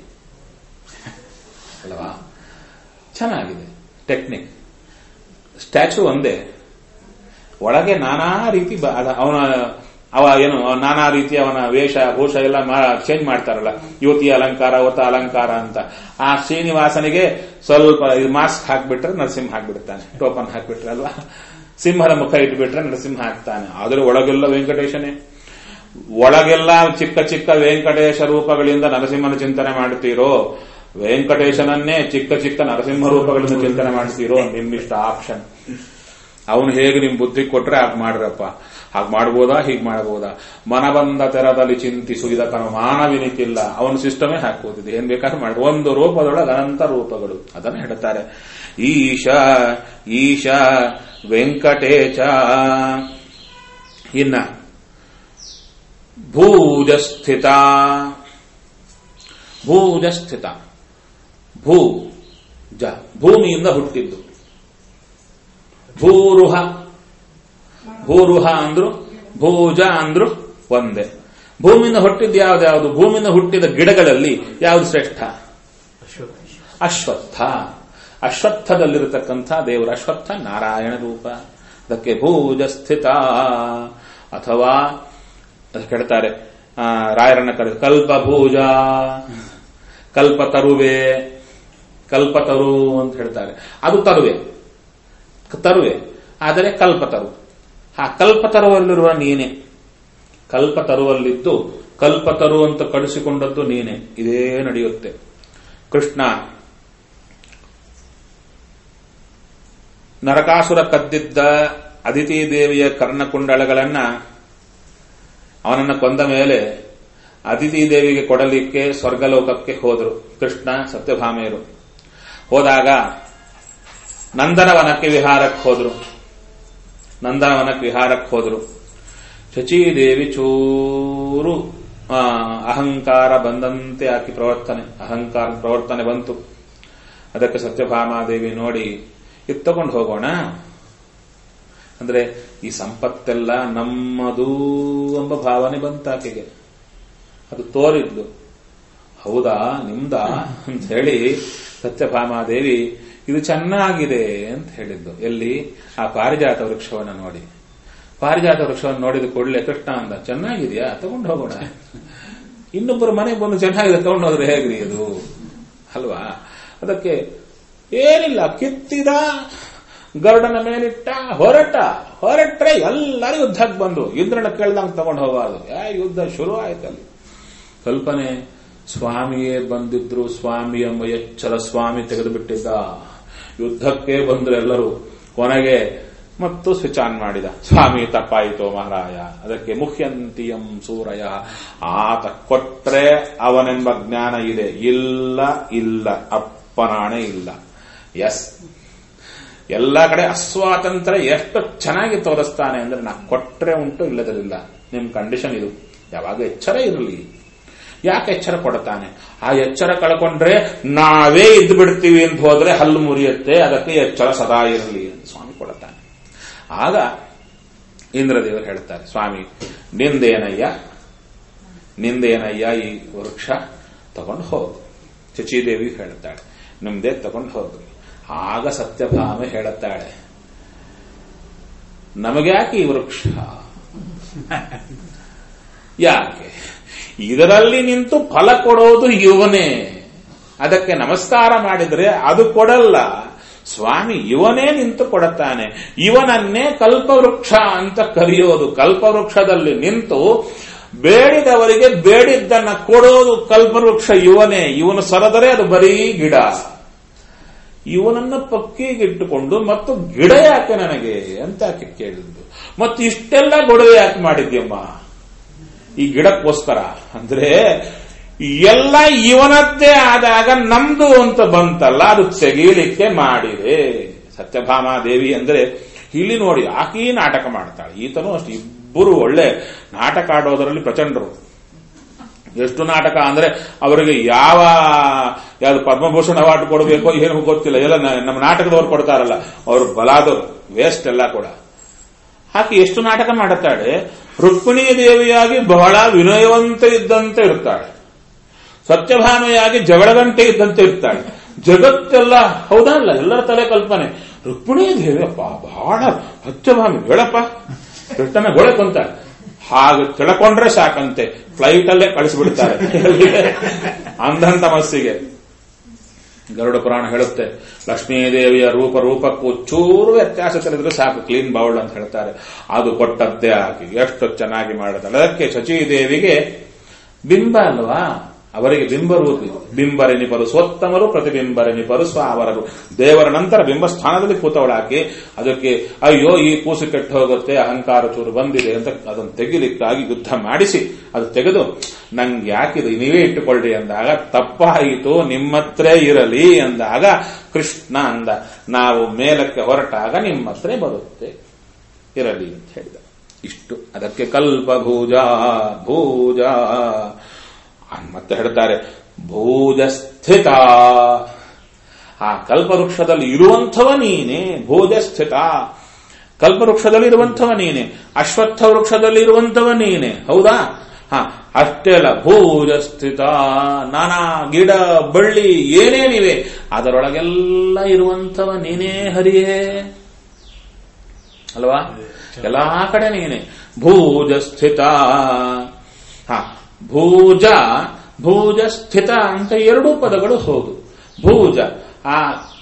ಅಲ್ವಾ ಚೆನ್ನಾಗಿದೆ ಟೆಕ್ನಿಕ್ ಸ್ಟ್ಯಾಚು ಒಂದೇ ಒಳಗೆ ನಾನಾ ರೀತಿ ಬ- ಅದ- ಅವನ ಅವ ಏನು ನಾನಾ ರೀತಿ ಅವನ ವೇಷ ಭೂಷ ಎಲ್ಲ ಚೇಂಜ್ ಮಾಡ್ತಾರಲ್ಲ ಯುವತಿ ಅಲಂಕಾರ ಅವತ ಅಲಂಕಾರ ಅಂತ ಆ ಶ್ರೀನಿವಾಸನಿಗೆ ಸ್ವಲ್ಪ ಮಾಸ್ಕ್ ಹಾಕ್ಬಿಟ್ರೆ ನರಸಿಂಹ ಹಾಕ್ಬಿಡ್ತಾನೆ ಟೋಪನ್ ಹಾಕ್ಬಿಟ್ರೆ ಅಲ್ವಾ ಸಿಂಹದ ಮುಖ ಇಟ್ಬಿಟ್ರೆ ನರಸಿಂಹ ಹಾಕ್ತಾನೆ ಆದ್ರೆ ಒಳಗೆಲ್ಲ ವೆಂಕಟೇಶನೇ ಒಳಗೆಲ್ಲ ಚಿಕ್ಕ ಚಿಕ್ಕ ವೆಂಕಟೇಶ ರೂಪಗಳಿಂದ ನರಸಿಂಹನ ಚಿಂತನೆ ಮಾಡ್ತೀರೋ ವೆಂಕಟೇಶನನ್ನೇ ಚಿಕ್ಕ ಚಿಕ್ಕ ನರಸಿಂಹ ರೂಪಗಳಿಂದ ಚಿಂತನೆ ಮಾಡ್ತೀರೋ ನಿಮ್ಮಿಷ್ಟ ಆಪ್ಷನ್ ಅವನು ಹೇಗೆ ನಿಮ್ ಬುದ್ಧಿ ಕೊಟ್ರೆ ಹಾಗೆ ಮಾಡ್ರಪ್ಪ ಹಾಗೆ ಮಾಡ್ಬೋದಾ ಹೀಗೆ ಮಾಡ್ಬೋದಾ ಮನಬಂದ ತೆರದಲ್ಲಿ ಚಿಂತಿಸು ಇದಕ್ಕನು ಮಾನವಿನಿತಿಲ್ಲ ಅವನ ಸಿಸ್ಟಮೇ ಹಾಕೋದಿದೆ ಏನ್ ಬೇಕಾದ್ರೂ ಮಾಡಿ ಒಂದು ರೂಪದೊಳಗೆ ಅನಂತ ರೂಪಗಳು ಅದನ್ನು ಹೇಳ್ತಾರೆ ಈಶ ಈಶ ವೆಂಕಟೇಶ ಇನ್ನ ಭೂಜಸ್ಥಿತ ಭೂಜಸ್ಥಿತ ಭೂ ಜ ಭೂಮಿಯಿಂದ ಹುಟ್ಟಿದ್ದು ಭೂರುಹ ಭೂರುಹ ಅಂದ್ರು ಭೂಜ ಅಂದ್ರು ಒಂದೇ ಭೂಮಿಯಿಂದ ಹುಟ್ಟಿದ್ದು ಯಾವ್ದು ಯಾವುದು ಭೂಮಿಯಿಂದ ಹುಟ್ಟಿದ ಗಿಡಗಳಲ್ಲಿ ಯಾವುದು ಶ್ರೇಷ್ಠ ಅಶ್ವತ್ಥ ಅಶ್ವತ್ಥದಲ್ಲಿರತಕ್ಕಂಥ ದೇವರು ಅಶ್ವತ್ಥ ನಾರಾಯಣ ರೂಪ ಅದಕ್ಕೆ ಭೂಜ ಸ್ಥಿತ ಅಥವಾ ಅದಕ್ಕೆ ಹೇಳ್ತಾರೆ ಆ, ರಾಯರನ್ನ ಕರೆ ಕಲ್ಪಭೂಜ ಕಲ್ಪತರುವೆ ಕಲ್ಪತರು ಅಂತ ಹೇಳ್ತಾರೆ ಅದು ತರುವೆ ತರುವೆ ಆದರೆ ಕಲ್ಪತರು ಆ ಕಲ್ಪತರುವಲ್ಲಿರುವ ನೀನೆ ಕಲ್ಪತರುವಲ್ಲಿದ್ದು ಕಲ್ಪತರು ಅಂತ ಕಡಿಸಿಕೊಂಡದ್ದು ನೀನೆ ಇದೇ ನಡೆಯುತ್ತೆ ಕೃಷ್ಣ ನರಕಾಸುರ ಕದ್ದಿದ್ದ ಅದಿತಿ ದೇವಿಯ ಕರ್ಣಕುಂಡಳಗಳನ್ನ ಅವನನ್ನ ಕೊಂದ ಮೇಲೆ ಅದಿತಿ ದೇವಿಗೆ ಕೊಡಲಿಕ್ಕೆ ಸ್ವರ್ಗಲೋಕಕ್ಕೆ ಹೋದರು ಕೃಷ್ಣ ಸತ್ಯಭಾಮೆಯರು ಹೋದಾಗ ನಂದನವನಕ್ಕೆ ವಿಹಾರಕ್ಕೆ ಹೋದ್ರು ನಂದನವನಕ್ಕೆ ವಿಹಾರಕ್ಕೆ ಹೋದ್ರು ಶಚೀದೇವಿ ಚೂರು ಆ, ಅಹಂಕಾರ ಬಂದಂತೆ ಆಕಿ ಪ್ರವರ್ತನೆ ಅಹಂಕಾರ ಪ್ರವರ್ತನೆ ಬಂತು ಅದಕ್ಕೆ ಸತ್ಯಭಾಮಾದೇವಿ ನೋಡಿ ಇದು ತಗೊಂಡು ಹೋಗೋಣ ಅಂದ್ರೆ ಈ ಸಂಪತ್ತೆಲ್ಲ ನಮ್ಮದು ಎಂಬ ಭಾವನೆ ಬಂತ ಆಕೆಗೆ ಅದು ತೋರಿದ್ಲು ಹೌದಾ ನಿಮ್ದ ಅಂತ ಹೇಳಿ ಸತ್ಯಭಾಮಾದೇವಿ ಇದು ಚೆನ್ನಾಗಿದೆ ಅಂತ ಹೇಳಿದ್ದು ಎಲ್ಲಿ ಆ ಪಾರಿಜಾತ ವೃಕ್ಷವನ್ನು ನೋಡಿ ಪಾರಿಜಾತ ವೃಕ್ಷವನ್ನು ನೋಡಿದ ಕೂಡಲೇ ಕೃಷ್ಣ ಅಂದ ಚೆನ್ನಾಗಿದೆಯಾ ತಗೊಂಡು ಹೋಗೋಣ ಇನ್ನೊಬ್ಬರು ಮನೆಗೆ ಬಂದು ಚೆನ್ನಾಗಿದೆ ತಗೊಂಡು ಹೋದ್ರೆ ಹೇಗ್ರಿ ಅದು ಅಲ್ವಾ ಅದಕ್ಕೆ ಏನಿಲ್ಲ ಕಿತ್ತಿದ ಗರುಡನ ಮೇಲಿಟ್ಟ ಹೊರಟ ಹೊರಟ್ರೆ ಎಲ್ಲರೂ ಯುದ್ಧಕ್ಕೆ ಬಂದು ಇಂದ್ರನ ಕೇಳ್ದಂಗೆ ತಗೊಂಡು ಹೋಗೋದು ಯಾ ಯುದ್ಧ ಶುರು ಆಯ್ತಲ್ಲಿ ಕಲ್ಪನೆ ಸ್ವಾಮಿಯೇ ಬಂದಿದ್ರು ಸ್ವಾಮಿ ಎಂಬ ಎಚ್ಚರ ಸ್ವಾಮಿ ತೆಗೆದು ಬಿಟ್ಟಿದ್ದ ಯುದ್ಧಕ್ಕೆ ಬಂದ್ರು ಎಲ್ಲರೂ ಕೊನೆಗೆ ಮತ್ತು ಸ್ವಿಚ್ ಆನ್ ಮಾಡಿದ ಸ್ವಾಮಿ ತಪ್ಪಾಯಿತು ಮಹಾರಾಯ ಅದಕ್ಕೆ ಮುಖ್ಯಂತಿಯಂ ಸೂರಯ ಆತ ಕೊಟ್ರೆ ಅವನೆಂಬ ಜ್ಞಾನ ಇದೆ ಇಲ್ಲ ಇಲ್ಲ ಅಪ್ಪನಾಣೆ ಇಲ್ಲ ಎಸ್ ಎಲ್ಲ ಕಡೆ ಅಸ್ವಾತಂತ್ರ್ಯ ಎಷ್ಟು ಚೆನ್ನಾಗಿ ತೋರಿಸ್ತಾನೆ ಅಂದ್ರೆ ನಾ ಕೊಟ್ರೆ ಉಂಟು ಇಲ್ಲದಿಲ್ಲ ನಿಮ್ ಕಂಡೀಷನ್ ಇದು ಯಾವಾಗ ಎಚ್ಚರ ಇರಲಿ ಯಾಕೆ ಎಚ್ಚರ ಕೊಡ್ತಾನೆ ಆ ಎಚ್ಚರ ಕಳ್ಕೊಂಡ್ರೆ ನಾವೇ ಇದ್ದು ಬಿಡ್ತೀವಿ ಅಂತ ಹೋದ್ರೆ ಹಲ್ಲು ಮುರಿಯುತ್ತೆ ಅದಕ್ಕೆ ಎಚ್ಚರ ಸದಾ ಇರಲಿ ಅಂತ ಸ್ವಾಮಿ ಕೊಡುತ್ತಾನೆ ಆಗ ಇಂದ್ರದೇವರು ಹೇಳ್ತಾರೆ ಸ್ವಾಮಿ ನಿಂದೇನಯ್ಯ ನಿಂದೇನಯ್ಯ ಈ ವೃಕ್ಷ ತಗೊಂಡು ಹೋಗು ಚಚಿದೇವಿ ಹೇಳ್ತಾಳೆ ನಿಮ್ದೇ ತಗೊಂಡು ಹೋಗ್ರಿ ಆಗ ಸತ್ಯಭಾಮೆ ಹೇಳುತ್ತಾಳೆ ನಮಗ್ಯಾಕೆ ಈ ವೃಕ್ಷ ಯಾಕೆ ಇದರಲ್ಲಿ ನಿಂತು ಫಲ ಕೊಡೋದು ಇವನೇ ಅದಕ್ಕೆ ನಮಸ್ಕಾರ ಮಾಡಿದ್ರೆ ಅದು ಕೊಡಲ್ಲ ಸ್ವಾಮಿ ಇವನೇ ನಿಂತು ಕೊಡುತ್ತಾನೆ ಇವನನ್ನೇ ಕಲ್ಪವೃಕ್ಷ ಅಂತ ಕರೆಯೋದು ಕಲ್ಪವೃಕ್ಷದಲ್ಲಿ ನಿಂತು ಬೇಡಿದವರಿಗೆ ಬೇಡಿದ್ದನ್ನ ಕೊಡೋದು ಕಲ್ಪವೃಕ್ಷ ಇವನೇ ಇವನು ಸರದರೆ ಅದು ಬರೀ ಗಿಡ ಇವನನ್ನ ಪಕ್ಕಿಗಿಟ್ಟುಕೊಂಡು ಮತ್ತು ಗಿಡ ಯಾಕೆ ನನಗೆ ಅಂತ ಆಕೆ ಕೇಳಿದ್ದು ಮತ್ತು ಇಷ್ಟೆಲ್ಲ ಗೊಡವೆ ಯಾಕೆ ಮಾಡಿದ್ಯಮ್ಮ ಈ ಗಿಡಕ್ಕೋಸ್ಕರ ಅಂದ್ರೆ ಎಲ್ಲ ಇವನದ್ದೇ ಆದಾಗ ನಮ್ದು ಅಂತ ಬಂತಲ್ಲ ಅದು ತೆಗೀಲಿಕ್ಕೆ ಮಾಡಿದೆ ಸತ್ಯಭಾಮಾ ದೇವಿ ಅಂದ್ರೆ ಇಲ್ಲಿ ನೋಡಿ ಆಕಿ ನಾಟಕ ಮಾಡ್ತಾಳೆ ಈತನು ಅಷ್ಟು ಇಬ್ಬರು ಒಳ್ಳೆ ನಾಟಕ ಆಡೋದರಲ್ಲಿ ಪ್ರಚಂಡರು ಎಷ್ಟು ನಾಟಕ ಅಂದ್ರೆ ಅವರಿಗೆ ಯಾವ ಯಾವ್ದು ಪದ್ಮಭೂಷಣ ಅವಾರ್ಡ್ ಕೊಡಬೇಕೋ ಏನು ಗೊತ್ತಿಲ್ಲ ಎಲ್ಲ ನ- ನಮ್ಮ ನಾಟಕದವ್ರು ಕೊಡ್ತಾರಲ್ಲ ಅವರು ಬಲಾದವರು ವೇಸ್ಟ್ ಎಲ್ಲ ಕೂಡ ಆಕೆ ಎಷ್ಟು ನಾಟಕ ಮಾಡುತ್ತಾಳೆ ರುಕ್ಮಿಣಿ ದೇವಿಯಾಗಿ ಬಹಳ ವಿನಯವಂತ ಇದ್ದಂತೆ ಇರ್ತಾಳೆ ಸತ್ಯಭಾಮೆಯಾಗಿ ಜಗಳಗಂಟೆ ಇದ್ದಂತೆ ಇರ್ತಾಳೆ ಜಗತ್ತೆಲ್ಲ ಹೌದಾ ಅಲ್ಲ ಎಲ್ಲರ ತಲೆ ಕಲ್ಪನೆ ರುಕ್ಮಿಣಿ ದೇವಿ ಅಪ್ಪ ಬಹಳ ಸತ್ಯಭಾಮಿ ಹೇಳಪ್ಪ ಕೃಷ್ಣನ ಗೊಳಕೊಂತಾಳೆ ಹಾಗೆ ತಿಳ್ಕೊಂಡ್ರೆ ಸಾಕಂತೆ ಫ್ಲೈಟ್ ಅಲ್ಲೇ ಕಳಿಸಿಬಿಡ್ತಾರೆ ಅಂಧಂತ ಮನಸ್ಸಿಗೆ ಗರುಡ ಪುರಾಣ ಹೇಳುತ್ತೆ ಲಕ್ಷ್ಮೀದೇವಿಯ ರೂಪ ರೂಪಕ್ಕೂ ಚೂರು ವ್ಯತ್ಯಾಸ ತಿಳಿದ್ರೆ ಸಾಕು ಕ್ಲೀನ್ ಬೌಲ್ಡ್ ಅಂತ ಹೇಳ್ತಾರೆ ಅದು ಕೊಟ್ಟದ್ದೇ ಆಗಿ ಎಷ್ಟು ಚೆನ್ನಾಗಿ ಮಾಡಿದಾಳೆ ಅದಕ್ಕೆ ಶಚೀದೇವಿಗೆ ಬಿಂಬ ಅಲ್ವಾ ಅವರಿಗೆ ಬಿಂಬರೂಪಿ ಬಿಂಬರೆನಿಪರು ಸ್ವತ್ತಮರು ಪ್ರತಿಬಿಂಬರೆನಿಪರು ಸ್ವಾವರರು ದೇವರ ನಂತರ ಬಿಂಬ ಸ್ಥಾನದಲ್ಲಿ ಕೂತವಳಾಕಿ ಅದಕ್ಕೆ ಅಯ್ಯೋ ಈ ಕೂಸು ಕೆಟ್ಟು ಹೋಗುತ್ತೆ ಅಹಂಕಾರ ಚೂರು ಬಂದಿದೆ ಅಂತ ಅದನ್ನು ತೆಗಿಲಿಕ್ಕಾಗಿ ಯುದ್ಧ ಮಾಡಿಸಿ ಅದು ತೆಗೆದು ನಂಗೆ ಯಾಕಿದೆ ನೀವೇ ಇಟ್ಟುಕೊಳ್ಳಿ ಅಂದಾಗ ತಪ್ಪಾಯಿತು ನಿಮ್ಮತ್ರೇ ಇರಲಿ ಅಂದಾಗ ಕೃಷ್ಣ ಅಂದ ನಾವು ಮೇಲಕ್ಕೆ ಹೊರಟಾಗ ನಿಮ್ಮತ್ರೇ ಬರುತ್ತೆ ಇರಲಿ ಅಂತ ಹೇಳಿದ ಇಷ್ಟು ಅದಕ್ಕೆ ಕಲ್ಪಭೂಜ ಭೂಜ ಮತ್ತೆ ಹೇಳ್ತಾರೆ ಭೂಜ ಸ್ಥಿತ ಆ ಕಲ್ಪವೃಕ್ಷದಲ್ಲಿ ಇರುವಂಥವ ನೀನೆ ಭೋಜ ಸ್ಥಿತ ಕಲ್ಪವೃಕ್ಷದಲ್ಲಿ ಇರುವಂಥವ ನೀನೆ ಅಶ್ವತ್ಥ ವೃಕ್ಷದಲ್ಲಿ ಇರುವಂಥವ ನೀನೆ ಹೌದಾ ಹ ಅಷ್ಟೇ ಅಲ್ಲ ಭೂಜ ಸ್ಥಿತ ನಾನಾ ಗಿಡ ಬಳ್ಳಿ ಏನೇನಿವೆ ಅದರೊಳಗೆಲ್ಲ ಇರುವಂಥವ ನೀನೇ ಹರಿಯೇ ಅಲ್ವಾ ಎಲ್ಲಾ ಕಡೆ ನೀನೆ ಭೂಜ ಸ್ಥಿತ ಹ ಭೂಜ ಭೂಜ ಸ್ಥಿತ ಅಂತ ಎರಡೂ ಪದಗಳು ಹೌದು ಭೂಜ ಆ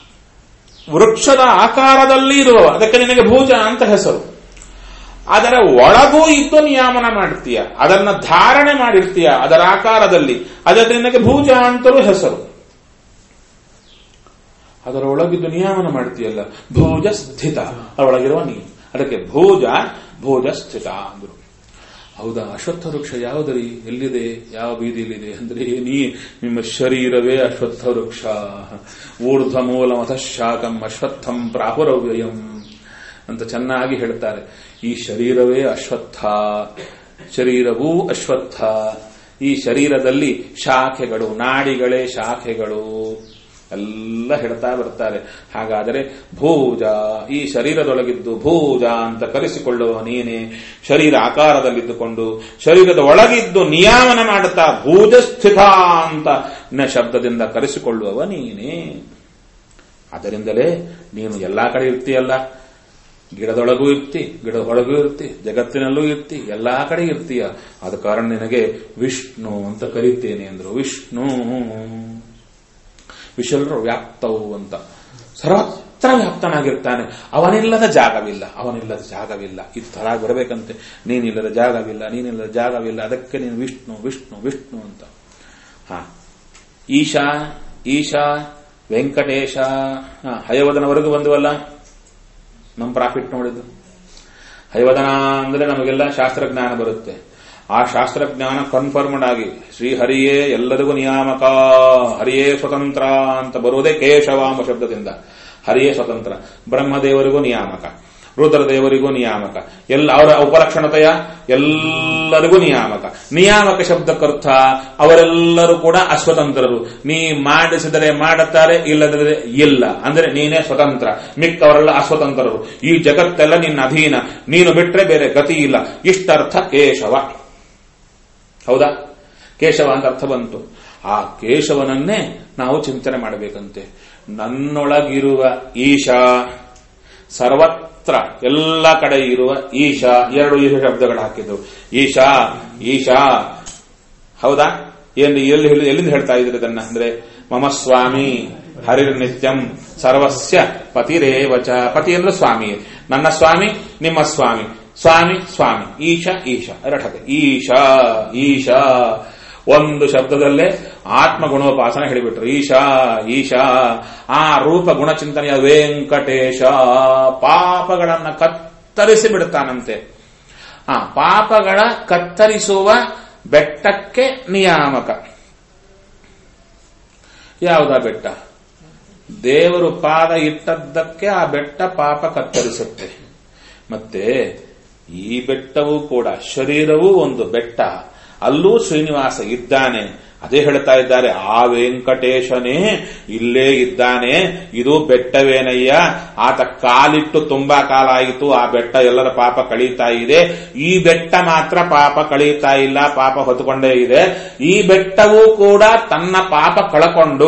ವೃಕ್ಷದ ಆಕಾರದಲ್ಲಿ ಇರುವ ಅದಕ್ಕೆ ನಿನಗೆ ಭೂಜ ಅಂತ ಹೆಸರು ಅದರ ಒಳಗೂ ಇದ್ದು ನಿಯಾಮನ ಮಾಡ್ತೀಯ ಅದನ್ನ ಧಾರಣೆ ಮಾಡಿರ್ತೀಯ ಅದರ ಆಕಾರದಲ್ಲಿ ಅದಕ್ಕೆ ನಿನಗೆ ಭೂಜ ಅಂತಲೂ ಹೆಸರು ಅದರೊಳಗಿದ್ದು ನಿಯಾಮನ ಮಾಡ್ತೀಯಲ್ಲ ಭೋಜ ಸ್ಥಿತ ಅದರೊಳಗಿರುವ ನೀ ಅದಕ್ಕೆ ಭೋಜ ಭೋಜ ಸ್ಥಿತ ಅಂದ್ರು ಹೌದಾ ಅಶ್ವತ್ಥ ವೃಕ್ಷ ಯಾವುದರಿ ಎಲ್ಲಿದೆ ಯಾವ ಬೀದಿಯಲ್ಲಿದೆ ಅಂದ್ರೆ ನೀ ನಿಮ್ಮ ಶರೀರವೇ ಅಶ್ವತ್ಥ ವೃಕ್ಷ ಊರ್ಧ್ವ ಮೂಲ ಶಾಖಂ ಅಶ್ವತ್ಥಂ ಪ್ರಾಹುರವ್ಯಯಂ ಅಂತ ಚೆನ್ನಾಗಿ ಹೇಳ್ತಾರೆ ಈ ಶರೀರವೇ ಅಶ್ವತ್ಥ ಶರೀರವೂ ಅಶ್ವತ್ಥ ಈ ಶರೀರದಲ್ಲಿ ಶಾಖೆಗಳು ನಾಡಿಗಳೇ ಶಾಖೆಗಳು ಎಲ್ಲ ಹೇಳ್ತಾ ಬರ್ತಾರೆ ಹಾಗಾದರೆ ಭೂಜ ಈ ಶರೀರದೊಳಗಿದ್ದು ಭೂಜ ಅಂತ ಕರೆಸಿಕೊಳ್ಳುವ ನೀನೆ ಶರೀರ ಆಕಾರದಲ್ಲಿದ್ದುಕೊಂಡು ಶರೀರದ ಒಳಗಿದ್ದು ನಿಯಾಮನ ಮಾಡುತ್ತಾ ಭೂಜ ಸ್ಥಿತ ಅಂತ ನ ಶಬ್ದದಿಂದ ಕರೆಸಿಕೊಳ್ಳುವವ ನೀನೇ ಅದರಿಂದಲೇ ನೀನು ಎಲ್ಲಾ ಕಡೆ ಇರ್ತೀಯಲ್ಲ ಗಿಡದೊಳಗೂ ಇರ್ತಿ ಗಿಡದ ಹೊಳಗೂ ಇರ್ತಿ ಜಗತ್ತಿನಲ್ಲೂ ಇರ್ತಿ ಎಲ್ಲಾ ಕಡೆ ಇರ್ತೀಯ ಆದ ಕಾರಣ ನಿನಗೆ ವಿಷ್ಣು ಅಂತ ಕರೀತೇನೆ ಅಂದ್ರು ವಿಷ್ಣು ವಿಶಲ್ರು ವ್ಯಾಪ್ತವು ಅಂತ ಸರ್ವತ್ರ ವ್ಯಾಪ್ತನಾಗಿರ್ತಾನೆ ಅವನಿಲ್ಲದ ಜಾಗವಿಲ್ಲ ಅವನಿಲ್ಲದ ಜಾಗವಿಲ್ಲ ಈ ತರ ಬರಬೇಕಂತೆ ನೀನಿಲ್ಲದ ಜಾಗವಿಲ್ಲ ನೀನಿಲ್ಲದ ಜಾಗವಿಲ್ಲ ಅದಕ್ಕೆ ನೀನು ವಿಷ್ಣು ವಿಷ್ಣು ವಿಷ್ಣು ಅಂತ ಹಾ ಈಶಾ ಈಶಾ ವೆಂಕಟೇಶ ಹಾ, ಹಯವದನವರೆಗೂ ಬಂದುವಲ್ಲ ನಮ್ಮ ಪ್ರಾಫಿಟ್ ನೋಡಿದ್ದು ಹಯವದನ ಅಂದ್ರೆ ನಮಗೆಲ್ಲ ಶಾಸ್ತ್ರಜ್ಞಾನ ಬರುತ್ತೆ ಆ ಶಾಸ್ತ್ರಜ್ಞಾನ ಕನ್ಫರ್ಮ್ಡ್ ಆಗಿ ಶ್ರೀಹರಿಯೇ ಎಲ್ಲರಿಗೂ ನಿಯಾಮಕ ಹರಿಯೇ ಸ್ವತಂತ್ರ ಅಂತ ಬರುವುದೇ ಕೇಶವಾಮ ಶಬ್ದದಿಂದ ಹರಿಯೇ ಸ್ವತಂತ್ರ ಬ್ರಹ್ಮದೇವರಿಗೂ ನಿಯಾಮಕ ರುದ್ರದೇವರಿಗೂ ನಿಯಾಮಕ ಎಲ್ಲ ಅವರ ಉಪಲಕ್ಷಣತೆಯ ಎಲ್ಲರಿಗೂ ನಿಯಾಮಕ ನಿಯಾಮಕ ಶಬ್ದಕ್ಕರ್ಥ ಅವರೆಲ್ಲರೂ ಕೂಡ ಅಸ್ವತಂತ್ರರು ನೀ ಮಾಡಿಸಿದರೆ ಮಾಡುತ್ತಾರೆ ಇಲ್ಲದಿದ್ದರೆ ಇಲ್ಲ ಅಂದ್ರೆ ನೀನೇ ಸ್ವತಂತ್ರ ಮಿಕ್ಕವರೆಲ್ಲ ಅಸ್ವತಂತ್ರರು ಈ ಜಗತ್ತೆಲ್ಲ ನಿನ್ನ ಅಧೀನ ನೀನು ಬಿಟ್ರೆ ಬೇರೆ ಗತಿ ಇಲ್ಲ ಇಷ್ಟರ್ಥ ಕೇಶವ ಹೌದಾ ಕೇಶವ ಅಂತ ಅರ್ಥ ಬಂತು ಆ ಕೇಶವನನ್ನೇ ನಾವು ಚಿಂತನೆ ಮಾಡಬೇಕಂತೆ ನನ್ನೊಳಗಿರುವ ಈಶಾ ಸರ್ವತ್ರ ಎಲ್ಲ ಕಡೆ ಇರುವ ಈಶಾ ಎರಡು ಈಶ ಶಬ್ದಗಳು ಹಾಕಿದ್ರು ಈಶಾ ಈಶಾ ಹೌದಾ ಏನು ಎಲ್ಲಿ ಹೇಳಿ- ಎಲ್ಲಿಂದ ಹೇಳ್ತಾ ಇದ್ರಿ ಇದನ್ನ ಅಂದ್ರೆ ಮಮ ಸ್ವಾಮಿ ಹರಿರ್ ನಿತ್ಯಂ ಸರ್ವಸ್ಯ ಪತಿರೇವಚ ಪತಿ ಅಂದ್ರೆ ಸ್ವಾಮಿ ನನ್ನ ಸ್ವಾಮಿ ನಿಮ್ಮ ಸ್ವಾಮಿ ಸ್ವಾಮಿ ಸ್ವಾಮಿ ಈಶಾ ಈಶಾ ಎರಡಕ್ಕೆ ಈಶಾ ಈಶಾ ಒಂದು ಶಬ್ದದಲ್ಲೇ ಆತ್ಮ ಗುಣೋಪಾಸನ ಹೇಳಿಬಿಟ್ರು ಈಶಾ ಈಶಾ ಆ ರೂಪ ಗುಣಚಿಂತನೆಯ ವೆಂಕಟೇಶ ಪಾಪಗಳನ್ನ ಕತ್ತರಿಸಿ ಬಿಡ್ತಾನಂತೆ ಆ ಪಾಪಗಳ ಕತ್ತರಿಸುವ ಬೆಟ್ಟಕ್ಕೆ ನಿಯಾಮಕ ಯಾವುದಾ ಬೆಟ್ಟ ದೇವರು ಪಾದ ಇಟ್ಟದ್ದಕ್ಕೆ ಆ ಬೆಟ್ಟ ಪಾಪ ಕತ್ತರಿಸುತ್ತೆ ಮತ್ತೆ ಈ ಬೆಟ್ಟವೂ ಕೂಡ ಶರೀರವೂ ಒಂದು ಬೆಟ್ಟ ಅಲ್ಲೂ ಶ್ರೀನಿವಾಸ ಇದ್ದಾನೆ ಅದೇ ಹೇಳ್ತಾ ಇದ್ದಾರೆ ಆ ವೆಂಕಟೇಶನೇ ಇಲ್ಲೇ ಇದ್ದಾನೆ ಇದು ಬೆಟ್ಟವೇನಯ್ಯ ಆತ ಕಾಲಿಟ್ಟು ತುಂಬಾ ಕಾಲ ಆಯಿತು ಆ ಬೆಟ್ಟ ಎಲ್ಲರ ಪಾಪ ಕಳೀತಾ ಇದೆ ಈ ಬೆಟ್ಟ ಮಾತ್ರ ಪಾಪ ಕಳೀತಾ ಇಲ್ಲ ಪಾಪ ಹೊತ್ತುಕೊಂಡೇ ಇದೆ ಈ ಬೆಟ್ಟವೂ ಕೂಡ ತನ್ನ ಪಾಪ ಕಳಕೊಂಡು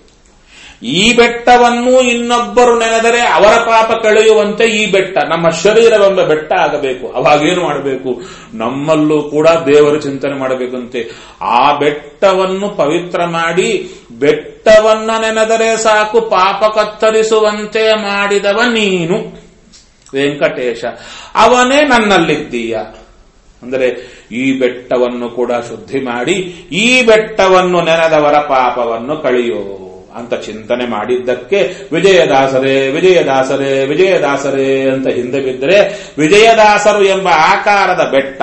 ಈ ಬೆಟ್ಟವನ್ನು ಇನ್ನೊಬ್ಬರು ನೆನೆದರೆ ಅವರ ಪಾಪ ಕಳೆಯುವಂತೆ ಈ ಬೆಟ್ಟ ನಮ್ಮ ಶರೀರವೆಂಬ ಬೆಟ್ಟ ಆಗಬೇಕು ಅವಾಗೇನು ಮಾಡಬೇಕು ನಮ್ಮಲ್ಲೂ ಕೂಡ ದೇವರ ಚಿಂತನೆ ಮಾಡಬೇಕಂತೆ ಆ ಬೆಟ್ಟವನ್ನು ಪವಿತ್ರ ಮಾಡಿ ಬೆಟ್ಟವನ್ನ ನೆನೆದರೆ ಸಾಕು ಪಾಪ ಕತ್ತರಿಸುವಂತೆ ಮಾಡಿದವ ನೀನು ವೆಂಕಟೇಶ ಅವನೇ ನನ್ನಲ್ಲಿದ್ದೀಯ ಅಂದರೆ ಈ ಬೆಟ್ಟವನ್ನು ಕೂಡ ಶುದ್ಧಿ ಮಾಡಿ ಈ ಬೆಟ್ಟವನ್ನು ನೆನೆದವರ ಪಾಪವನ್ನು ಕಳೆಯೋ ಅಂತ ಚಿಂತನೆ ಮಾಡಿದ್ದಕ್ಕೆ ವಿಜಯದಾಸರೇ ವಿಜಯದಾಸರೇ ವಿಜಯದಾಸರೇ ಅಂತ ಹಿಂದೆ ಬಿದ್ದರೆ ವಿಜಯದಾಸರು ಎಂಬ ಆಕಾರದ ಬೆಟ್ಟ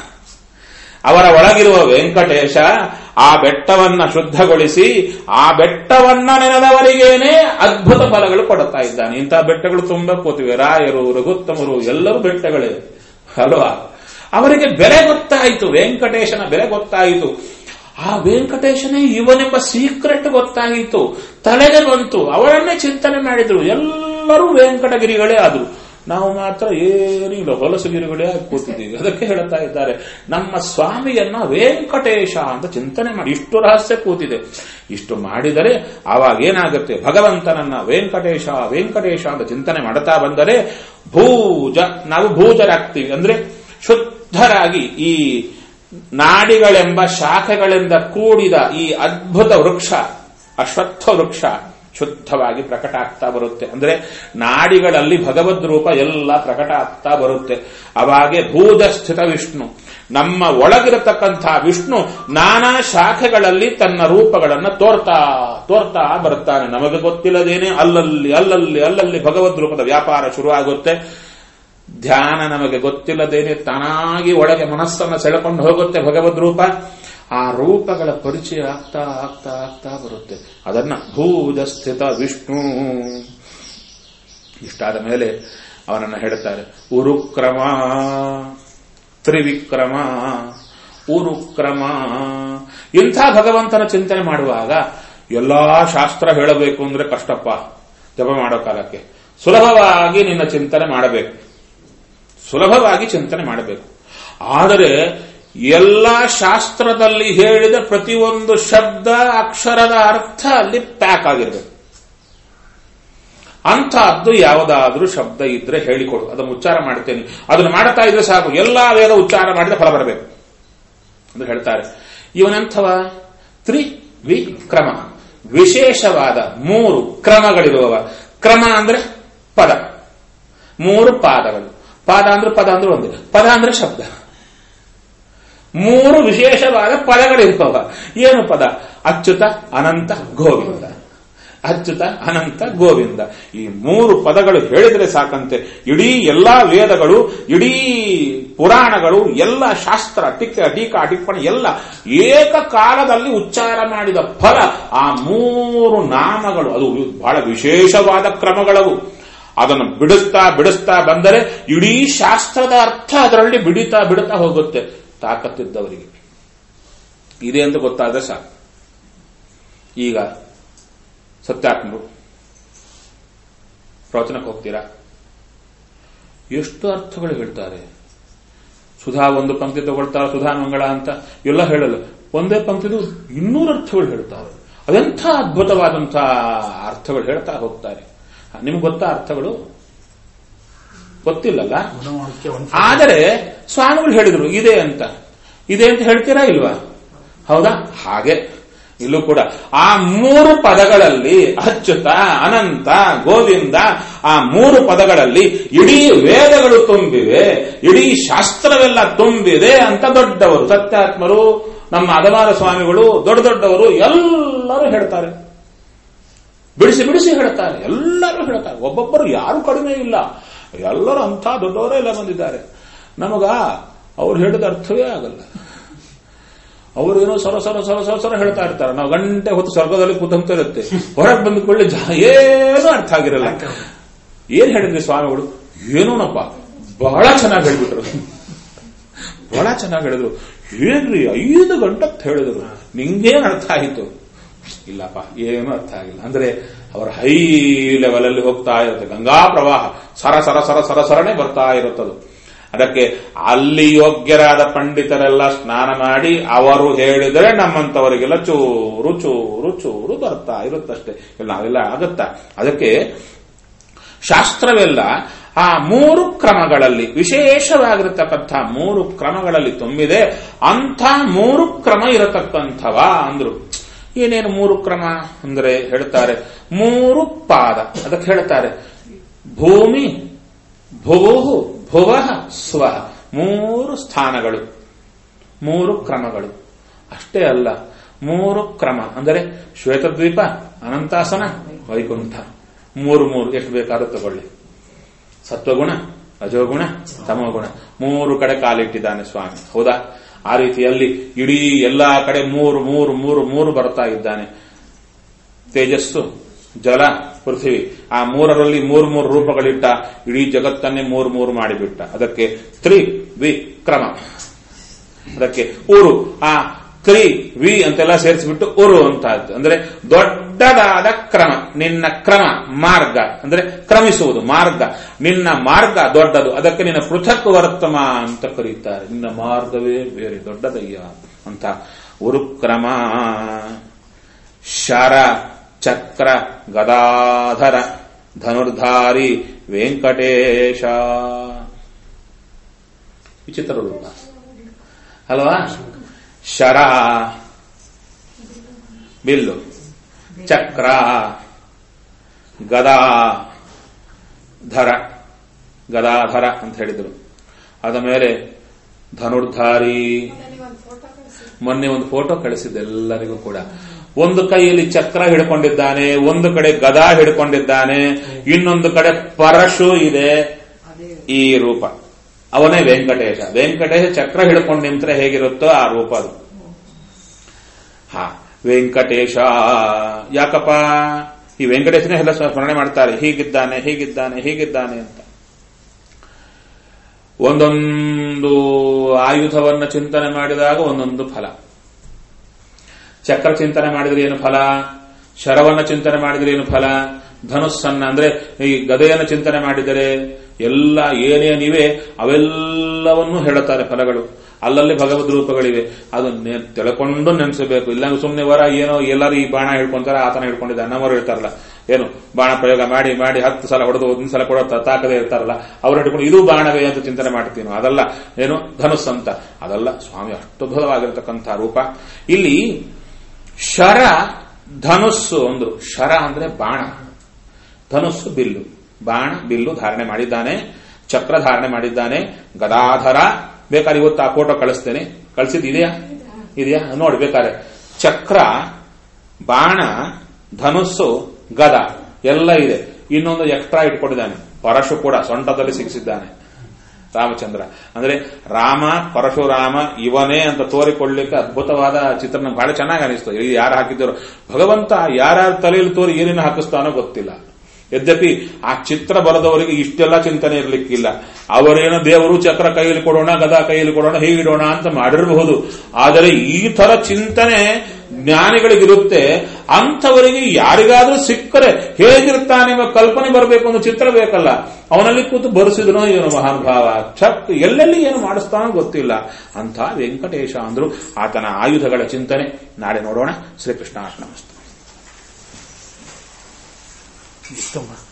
ಅವರ ಒಳಗಿರುವ ವೆಂಕಟೇಶ ಆ ಬೆಟ್ಟವನ್ನ ಶುದ್ಧಗೊಳಿಸಿ ಆ ಬೆಟ್ಟವನ್ನ ನೆನೆದವರಿಗೇನೆ ಅದ್ಭುತ ಫಲಗಳು ಕೊಡುತ್ತಾ ಇದ್ದಾನೆ ಇಂತಹ ಬೆಟ್ಟಗಳು ತುಂಬಾ ಕೂತಿವೆ ರಾಯರು ರಘುತ್ತಮರು ಎಲ್ಲರೂ ಬೆಟ್ಟಗಳೇ ಅಲ್ವಾ ಅವರಿಗೆ ಬೆಲೆ ಗೊತ್ತಾಯಿತು ವೆಂಕಟೇಶನ ಬೆಲೆ ಗೊತ್ತಾಯಿತು ಆ ವೆಂಕಟೇಶನೇ ಇವನೆಂಬ ಸೀಕ್ರೆಟ್ ಗೊತ್ತಾಯಿತು ತಲೆಗೆ ಬಂತು ಅವರನ್ನೇ ಚಿಂತನೆ ಮಾಡಿದ್ರು ಎಲ್ಲರೂ ವೆಂಕಟಗಿರಿಗಳೇ ಆದ್ರು ನಾವು ಮಾತ್ರ ಏನಿಲ್ಲ ಹೊಲಸುಗಿರಿಗಳೇ ಆಗಿ ಕೂತಿದ್ದೀವಿ ಅದಕ್ಕೆ ಹೇಳ್ತಾ ಇದ್ದಾರೆ ನಮ್ಮ ಸ್ವಾಮಿಯನ್ನ ವೆಂಕಟೇಶ ಅಂತ ಚಿಂತನೆ ಮಾಡಿ ಇಷ್ಟು ರಹಸ್ಯ ಕೂತಿದೆ ಇಷ್ಟು ಮಾಡಿದರೆ ಆವಾಗ ಏನಾಗುತ್ತೆ ಭಗವಂತನನ್ನ ವೆಂಕಟೇಶ ವೆಂಕಟೇಶ ಅಂತ ಚಿಂತನೆ ಮಾಡ್ತಾ ಬಂದರೆ ಭೂಜ ನಾವು ಭೂಜರಾಗ್ತೀವಿ ಅಂದ್ರೆ ಶುದ್ಧರಾಗಿ ಈ ನಾಡಿಗಳೆಂಬ ಶಾಖೆಗಳಿಂದ ಕೂಡಿದ ಈ ಅದ್ಭುತ ವೃಕ್ಷ ಅಶ್ವತ್ಥ ವೃಕ್ಷ ಶುದ್ಧವಾಗಿ ಪ್ರಕಟ ಆಗ್ತಾ ಬರುತ್ತೆ ಅಂದ್ರೆ ನಾಡಿಗಳಲ್ಲಿ ಭಗವದ್ ರೂಪ ಎಲ್ಲ ಪ್ರಕಟ ಆಗ್ತಾ ಬರುತ್ತೆ ಅವಾಗೆ ಭೂಜ ಸ್ಥಿತ ವಿಷ್ಣು ನಮ್ಮ ಒಳಗಿರತಕ್ಕಂಥ ವಿಷ್ಣು ನಾನಾ ಶಾಖೆಗಳಲ್ಲಿ ತನ್ನ ರೂಪಗಳನ್ನ ತೋರ್ತಾ ತೋರ್ತಾ ಬರ್ತಾನೆ ನಮಗೆ ಗೊತ್ತಿಲ್ಲದೇನೆ ಅಲ್ಲಲ್ಲಿ ಅಲ್ಲಲ್ಲಿ ಅಲ್ಲಲ್ಲಿ ಭಗವದ್ ರೂಪದ ವ್ಯಾಪಾರ ಶುರುವಾಗುತ್ತೆ ಧ್ಯಾನ ನಮಗೆ ಗೊತ್ತಿಲ್ಲದೇನೆ ತಾನಾಗಿ ಒಳಗೆ ಮನಸ್ಸನ್ನು ಸೆಳೆಕೊಂಡು ಹೋಗುತ್ತೆ ಭಗವದ್ ರೂಪ ಆ ರೂಪಗಳ ಪರಿಚಯ ಆಗ್ತಾ ಆಗ್ತಾ ಆಗ್ತಾ ಬರುತ್ತೆ ಅದನ್ನ ಭೂಜ ಸ್ಥಿತ ವಿಷ್ಣು ಇಷ್ಟಾದ ಮೇಲೆ ಅವನನ್ನ ಹೇಳುತ್ತಾರೆ ಉರುಕ್ರಮ ತ್ರಿವಿಕ್ರಮ ಉರುಕ್ರಮ ಇಂಥ ಭಗವಂತನ ಚಿಂತನೆ ಮಾಡುವಾಗ ಎಲ್ಲಾ ಶಾಸ್ತ್ರ ಹೇಳಬೇಕು ಅಂದ್ರೆ ಕಷ್ಟಪ್ಪ ಜಪ ಮಾಡೋ ಕಾಲಕ್ಕೆ ಸುಲಭವಾಗಿ ನಿನ್ನ ಚಿಂತನೆ ಮಾಡಬೇಕು ಸುಲಭವಾಗಿ ಚಿಂತನೆ ಮಾಡಬೇಕು ಆದರೆ ಎಲ್ಲ ಶಾಸ್ತ್ರದಲ್ಲಿ ಹೇಳಿದ ಪ್ರತಿಯೊಂದು ಶಬ್ದ ಅಕ್ಷರದ ಅರ್ಥ ಅಲ್ಲಿ ಪ್ಯಾಕ್ ಆಗಿರಬೇಕು ಅಂಥದ್ದು ಯಾವುದಾದ್ರೂ ಶಬ್ದ ಇದ್ರೆ ಹೇಳಿಕೊಡು ಅದನ್ನು ಉಚ್ಚಾರ ಮಾಡ್ತೇನೆ ಅದನ್ನು ಮಾಡ್ತಾ ಇದ್ರೆ ಸಾಕು ಎಲ್ಲಾ ವೇದ ಉಚ್ಚಾರ ಮಾಡಿದ ಫಲ ಬರಬೇಕು ಅಂತ ಹೇಳ್ತಾರೆ ಇವನಂಥವ ತ್ರಿವಿಕ್ರಮ ವಿಶೇಷವಾದ ಮೂರು ಕ್ರಮಗಳಿರುವವ ಕ್ರಮ ಅಂದ್ರೆ ಪದ ಮೂರು ಪಾದಗಳು ಪಾದ ಅಂದ್ರೆ ಪದ ಅಂದ್ರೆ ಒಂದು ಪದ ಅಂದ್ರೆ ಶಬ್ದ ಮೂರು ವಿಶೇಷವಾದ ಪದಗಳಿರ್ತಾವ ಏನು ಪದ ಅಚ್ಯುತ ಅನಂತ ಗೋವಿಂದ ಅಚ್ಯುತ ಅನಂತ ಗೋವಿಂದ ಈ ಮೂರು ಪದಗಳು ಹೇಳಿದರೆ ಸಾಕಂತೆ ಇಡೀ ಎಲ್ಲಾ ವೇದಗಳು ಇಡೀ ಪುರಾಣಗಳು ಎಲ್ಲ ಶಾಸ್ತ್ರ ಟಿಕ್ಕ ಟೀಕಾ ಟಿಪ್ಪಣಿ ಎಲ್ಲ ಏಕಕಾಲದಲ್ಲಿ ಉಚ್ಚಾರ ಮಾಡಿದ ಫಲ ಆ ಮೂರು ನಾಮಗಳು ಅದು ಬಹಳ ವಿಶೇಷವಾದ ಕ್ರಮಗಳವು ಅದನ್ನು ಬಿಡಿಸ್ತಾ ಬಿಡಿಸ್ತಾ ಬಂದರೆ ಇಡೀ ಶಾಸ್ತ್ರದ ಅರ್ಥ ಅದರಲ್ಲಿ ಬಿಡಿತಾ ಬಿಡುತ್ತಾ ಹೋಗುತ್ತೆ ತಾಕತ್ತಿದ್ದವರಿಗೆ ಇದೆ ಅಂತ ಗೊತ್ತಾದ್ರೆ ಸಾಕು ಈಗ ಸತ್ಯಾತ್ಮರು ಪ್ರವಚನಕ್ಕೆ ಹೋಗ್ತೀರಾ ಎಷ್ಟು ಅರ್ಥಗಳು ಹೇಳ್ತಾರೆ ಸುಧಾ ಒಂದು ಪಂಕ್ತಿ ತಗೊಳ್ತಾರೆ ಸುಧಾ ಮಂಗಳ ಅಂತ ಎಲ್ಲ ಹೇಳಲ್ಲ ಒಂದೇ ಪಂಕ್ತಿದು ಇನ್ನೂರು ಅರ್ಥಗಳು ಹೇಳ್ತಾರೆ ಅದೆಂಥ ಅದ್ಭುತವಾದಂತಹ ಅರ್ಥಗಳು ಹೇಳ್ತಾ ಹೋಗ್ತಾರೆ ನಿಮ್ಗೆ ಗೊತ್ತಾ ಅರ್ಥಗಳು ಗೊತ್ತಿಲ್ಲಲ್ಲ ಗುಣವಾಕ್ಯ ಒಂದು ಆದರೆ ಸ್ವಾಮಿಗಳು ಹೇಳಿದ್ರು ಇದೆ ಅಂತ ಇದೆ ಅಂತ ಹೇಳ್ತೀರಾ ಇಲ್ವಾ ಹೌದಾ ಹಾಗೆ ಇಲ್ಲೂ ಕೂಡ ಆ ಮೂರು ಪದಗಳಲ್ಲಿ ಅಚ್ಯುತ ಅನಂತ ಗೋವಿಂದ ಆ ಮೂರು ಪದಗಳಲ್ಲಿ ಇಡೀ ವೇದಗಳು ತುಂಬಿವೆ ಇಡೀ ಶಾಸ್ತ್ರವೆಲ್ಲ ತುಂಬಿದೆ ಅಂತ ದೊಡ್ಡವರು ಸತ್ಯಾತ್ಮರು ನಮ್ಮ ಅದಮಾರ ಸ್ವಾಮಿಗಳು ದೊಡ್ಡ ದೊಡ್ಡವರು ಎಲ್ಲರೂ ಹೇಳ್ತಾರೆ ಬಿಡಿಸಿ ಬಿಡಿಸಿ ಹೇಳ್ತಾರೆ ಎಲ್ಲರೂ ಹೇಳ್ತಾರೆ ಒಬ್ಬೊಬ್ಬರು ಯಾರು ಕಡಿಮೆ ಇಲ್ಲ ಎಲ್ಲರೂ ಅಂಥ ದೊಡ್ಡವರೇ ಎಲ್ಲ ಬಂದಿದ್ದಾರೆ ನಮಗ ಅವ್ರು ಹೇಳಿದ ಅರ್ಥವೇ ಆಗಲ್ಲ ಅವರು ಏನೋ ಸರ ಸರ ಸರ ಸರ ಸರ ಹೇಳ್ತಾ ಇರ್ತಾರೆ ನಾವು ಗಂಟೆ ಹೊತ್ತು ಸ್ವರ್ಗದಲ್ಲಿ ಕೂತಂತ ಇರುತ್ತೆ ಹೊರಗೆ ಬಂದ ಕೂಡಲೇ ಜ- ಏನೂ ಅರ್ಥ ಆಗಿರಲ್ಲ ಏನ್ ಹೇಳಿದ್ರಿ ಸ್ವಾಮಿಗಳು ಏನೋನಪ್ಪ ಬಹಳ ಚೆನ್ನಾಗಿ ಹೇಳ್ಬಿಟ್ರು ಬಹಳ ಚೆನ್ನಾಗಿ ಹೇಳಿದ್ರು ಏನ್ರಿ ಐದು ಗಂಟೆ ಅಂತ ಹೇಳಿದ್ರು ನಿಂಗೇನ್ ಅರ್ಥ ಆಯಿತು ಇಲ್ಲಪ್ಪ ಏನೂ ಅರ್ಥ ಆಗಿಲ್ಲ ಅಂದ್ರೆ ಅವರ ಹೈ ಲೆವೆಲ್ ಅಲ್ಲಿ ಹೋಗ್ತಾ ಇರುತ್ತೆ ಗಂಗಾ ಪ್ರವಾಹ ಸರ ಸರ ಸರ ಸರ ಸರನೆ ಬರ್ತಾ ಇರುತ್ತದು ಅದಕ್ಕೆ ಅಲ್ಲಿ ಯೋಗ್ಯರಾದ ಪಂಡಿತರೆಲ್ಲ ಸ್ನಾನ ಮಾಡಿ ಅವರು ಹೇಳಿದರೆ ನಮ್ಮಂತವರಿಗೆಲ್ಲ ಚೂರು ಚೂರು ಚೂರು ಬರ್ತಾ ಇರುತ್ತಷ್ಟೇ ಇಲ್ಲ ನಾವೆಲ್ಲ ಆಗತ್ತಾ ಅದಕ್ಕೆ ಶಾಸ್ತ್ರವೆಲ್ಲ ಆ ಮೂರು ಕ್ರಮಗಳಲ್ಲಿ ವಿಶೇಷವಾಗಿರತಕ್ಕಂಥ ಮೂರು ಕ್ರಮಗಳಲ್ಲಿ ತುಂಬಿದೆ ಅಂಥ ಮೂರು ಕ್ರಮ ಇರತಕ್ಕಂಥವ ಅಂದ್ರು ಏನೇನು ಮೂರು ಕ್ರಮ ಅಂದ್ರೆ ಹೇಳ್ತಾರೆ ಮೂರು ಪಾದ ಅದಕ್ಕೆ ಹೇಳ್ತಾರೆ ಭೂಮಿ ಭುವು ಭುವ ಸ್ವ ಮೂರು ಸ್ಥಾನಗಳು ಮೂರು ಕ್ರಮಗಳು ಅಷ್ಟೇ ಅಲ್ಲ ಮೂರು ಕ್ರಮ ಅಂದರೆ ಶ್ವೇತದ್ವೀಪ ಅನಂತಾಸನ ವೈಕುಂಠ ಮೂರು ಮೂರು ಎಷ್ಟು ಬೇಕಾದ್ರೂ ತಗೊಳ್ಳಿ ಸತ್ವಗುಣ ರಜೋಗುಣ ತಮೋಗುಣ ಮೂರು ಕಡೆ ಕಾಲಿಟ್ಟಿದ್ದಾನೆ ಸ್ವಾಮಿ ಹೌದಾ ಆ ರೀತಿಯಲ್ಲಿ ಇಡೀ ಎಲ್ಲಾ ಕಡೆ ಮೂರು ಮೂರು ಮೂರು ಮೂರು ಬರ್ತಾ ಇದ್ದಾನೆ ತೇಜಸ್ಸು ಜಲ ಪೃಥ್ವಿ ಆ ಮೂರರಲ್ಲಿ ಮೂರು ಮೂರು ರೂಪಗಳಿಟ್ಟ ಇಡೀ ಜಗತ್ತನ್ನೇ ಮೂರು ಮೂರು ಮಾಡಿಬಿಟ್ಟ ಅದಕ್ಕೆ ತ್ರಿ ವಿಕ್ರಮ ಅದಕ್ಕೆ ಊರು ಆ ತ್ರಿ ವಿ ಅಂತೆಲ್ಲ ಸೇರಿಸಿಬಿಟ್ಟು ಉರು ಅಂತ ಆಯ್ತು ಅಂದ್ರೆ ದೊಡ್ಡದಾದ ಕ್ರಮ ನಿನ್ನ ಕ್ರಮ ಮಾರ್ಗ ಅಂದ್ರೆ ಕ್ರಮಿಸುವುದು ಮಾರ್ಗ ನಿನ್ನ ಮಾರ್ಗ ದೊಡ್ಡದು ಅದಕ್ಕೆ ನಿನ್ನ ಪೃಥಕ್ ವರ್ತಮ ಅಂತ ಕರೀತಾರೆ ನಿನ್ನ ಮಾರ್ಗವೇ ಬೇರೆ ದೊಡ್ಡದಯ್ಯ ಅಂತ ಉರುಕ್ರಮ ಶರ ಚಕ್ರ ಗದಾಧರ ಧನುರ್ಧಾರಿ ವೆಂಕಟೇಶ ವಿಚಿತ್ರ ರೂಪ ಅಲ್ವಾ ಶರ ಬಿಲ್ಲು ಚಕ್ರ ಗದಾ ಧರ ಗದಾಧರ ಅಂತ ಹೇಳಿದರು ಅದ ಮೇಲೆ ಧನುರ್ಧಾರಿ ಒಂದು ಫೋಟೋ ಕಳಿಸಿ ಮೊನ್ನೆ ಒಂದು ಫೋಟೋ ಕಳಿಸಿದ್ದೆ ಎಲ್ಲರಿಗೂ ಕೂಡ ಒಂದು ಕೈಯಲ್ಲಿ ಚಕ್ರ ಹಿಡ್ಕೊಂಡಿದ್ದಾನೆ ಒಂದು ಕಡೆ ಗದಾ ಹಿಡ್ಕೊಂಡಿದ್ದಾನೆ ಇನ್ನೊಂದು ಕಡೆ ಪರಶು ಇದೆ ಅದೇ ಈ ರೂಪ ಅವನೇ ವೆಂಕಟೇಶ ವೆಂಕಟೇಶ ಚಕ್ರ ಹಿಡ್ಕೊಂಡು ನಿಂತ್ರೆ ಹೇಗಿರುತ್ತೋ ಆ ರೂಪ ಅದು ಹಾ ವೆಂಕಟೇಶ ಯಾಕಪ್ಪ ಈ ವೆಂಕಟೇಶನೇ ಎಲ್ಲ ಸ್ಮರಣೆ ಮಾಡ್ತಾರೆ ಹೀಗಿದ್ದಾನೆ ಹೀಗಿದ್ದಾನೆ ಹೀಗಿದ್ದಾನೆ ಅಂತ ಒಂದೊಂದು ಆಯುಧವನ್ನ ಚಿಂತನೆ ಮಾಡಿದಾಗ ಒಂದೊಂದು ಫಲ ಚಕ್ರ ಚಿಂತನೆ ಮಾಡಿದ್ರೆ ಏನು ಫಲ ಶರವನ್ನ ಚಿಂತನೆ ಮಾಡಿದ್ರೆ ಏನು ಫಲ ಧನುಸ್ಸನ್ನ ಅಂದ್ರೆ ಈ ಗದೆಯನ್ನು ಚಿಂತನೆ ಮಾಡಿದರೆ ಎಲ್ಲ ಏನೇನಿವೆ ಅವೆಲ್ಲವನ್ನೂ ಹೇಳುತ್ತಾರೆ ಫಲಗಳು ಅಲ್ಲಲ್ಲಿ ಭಗವದ್ ರೂಪಗಳಿವೆ ಅದು ನೆ- ತಿಳ್ಕೊಂಡು ನೆನೆಸಬೇಕು ಇಲ್ಲ ಸುಮ್ಮನೆ ವರ ಏನೋ ಎಲ್ಲರೂ ಈ ಬಾಣ ಹಿಡ್ಕೊಂತಾರೆ ಆತನ ಹಿಡ್ಕೊಂಡಿದ್ದ ನಮ್ಮವರು ಹೇಳ್ತಾರಲ್ಲ ಏನು ಬಾಣ ಪ್ರಯೋಗ ಮಾಡಿ ಮಾಡಿ ಹತ್ತು ಸಲ ಹೊಡೆದು ಒಂದ್ ಸಲ ಕೊಡೋ ತಾಕದೇ ಇರ್ತಾರಲ್ಲ ಅವ್ರು ಹಿಡ್ಕೊಂಡು ಇದು ಬಾಣವೇ ಅಂತ ಚಿಂತನೆ ಮಾಡ್ತೀವಿ ನಾವು. ಅದಲ್ಲ ಏನು ಧನುಸ್ ಅಂತ ಅದಲ್ಲ ಸ್ವಾಮಿ ಅಷ್ಟುದ್ಭುತವಾಗಿರತಕ್ಕಂಥ ರೂಪ ಇಲ್ಲಿ ಶರ ಧನುಸ್ಸು ಒಂದು ಶರ ಅಂದ್ರೆ ಬಾಣ ಧನುಸ್ಸು ಬಿಲ್ಲು ಬಾಣ ಬಿಲ್ಲು ಧಾರಣೆ ಮಾಡಿದ್ದಾನೆ ಚಕ್ರ ಧಾರಣೆ ಮಾಡಿದ್ದಾನೆ ಗದಾಧರ ಬೇಕಾದ್ರೆ ಇವತ್ತು ಆ ಫೋಟೋ ಕಳಿಸ್ತೇನೆ ಕಳಿಸಿದ್ ಇದೆಯಾ ಇದೆಯಾ ನೋಡಿ ಬೇಕಾದ್ರೆ ಚಕ್ರ ಬಾಣ ಧನುಸ್ಸು ಗದ ಎಲ್ಲ ಇದೆ ಇನ್ನೊಂದು ಎಕ್ಸ್ಟ್ರಾ ಇಟ್ಕೊಂಡಿದ್ದಾನೆ ಪರಶು ಕೂಡ ಸೊಂಟದಲ್ಲಿ ಸಿಗಿಸಿದ್ದಾನೆ ರಾಮಚಂದ್ರ ಅಂದ್ರೆ ರಾಮ ಪರಶುರಾಮ ಇವನೇ ಅಂತ ತೋರಿಕೊಳ್ಳಿಕ್ಕೆ ಅದ್ಭುತವಾದ ಚಿತ್ರಣ ಬಹಳ ಚೆನ್ನಾಗಿ ಅನಿಸ್ತು ಇದು ಯಾರು ಹಾಕಿದ್ದಾರೋ ಭಗವಂತ ಯಾರ್ಯಾರ ತಲೆಯಲ್ಲಿ ತೋರಿ ಏನೇನು ಹಾಕಿಸ್ತಾನೋ ಗೊತ್ತಿಲ್ಲ ಯದ್ಯಪಿ ಆ ಚಿತ್ರ ಬರೆದವರಿಗೆ ಇಷ್ಟೆಲ್ಲ ಚಿಂತನೆ ಇರಲಿಕ್ಕಿಲ್ಲ ಅವರೇನು ದೇವರು ಚಕ್ರ ಕೈಯಲ್ಲಿ ಕೊಡೋಣ ಗದಾ ಕೈಯಲ್ಲಿ ಕೊಡೋಣ ಹೀಗಿಡೋಣ ಅಂತ ಮಾಡಿರಬಹುದು ಆದರೆ ಈ ತರ ಚಿಂತನೆ ಜ್ಞಾನಿಗಳಿಗಿರುತ್ತೆ ಅಂಥವರಿಗೆ ಯಾರಿಗಾದ್ರೂ ಸಿಕ್ಕರೆ ಹೇಗಿರ್ತಾನೆ ಎಂಬ ಕಲ್ಪನೆ ಬರಬೇಕು ಒಂದು ಚಿತ್ರ ಬೇಕಲ್ಲ ಅವನಲ್ಲಿ ಕೂತು ಬರೆಸಿದನೋ ಏನು ಮಹಾನುಭಾವ ಚಕ್ ಎಲ್ಲೆಲ್ಲಿ ಏನು ಮಾಡಿಸ್ತಾನೋ ಗೊತ್ತಿಲ್ಲ ಅಂಥ ವೆಂಕಟೇಶ ಅಂದ್ರು ಆತನ ಆಯುಧಗಳ ಚಿಂತನೆ ನಾಳೆ ನೋಡೋಣ ಶ್ರೀಕೃಷ್ಣ ನಮಸ್ತೆ ಇಷ್ಟಮ್ಮ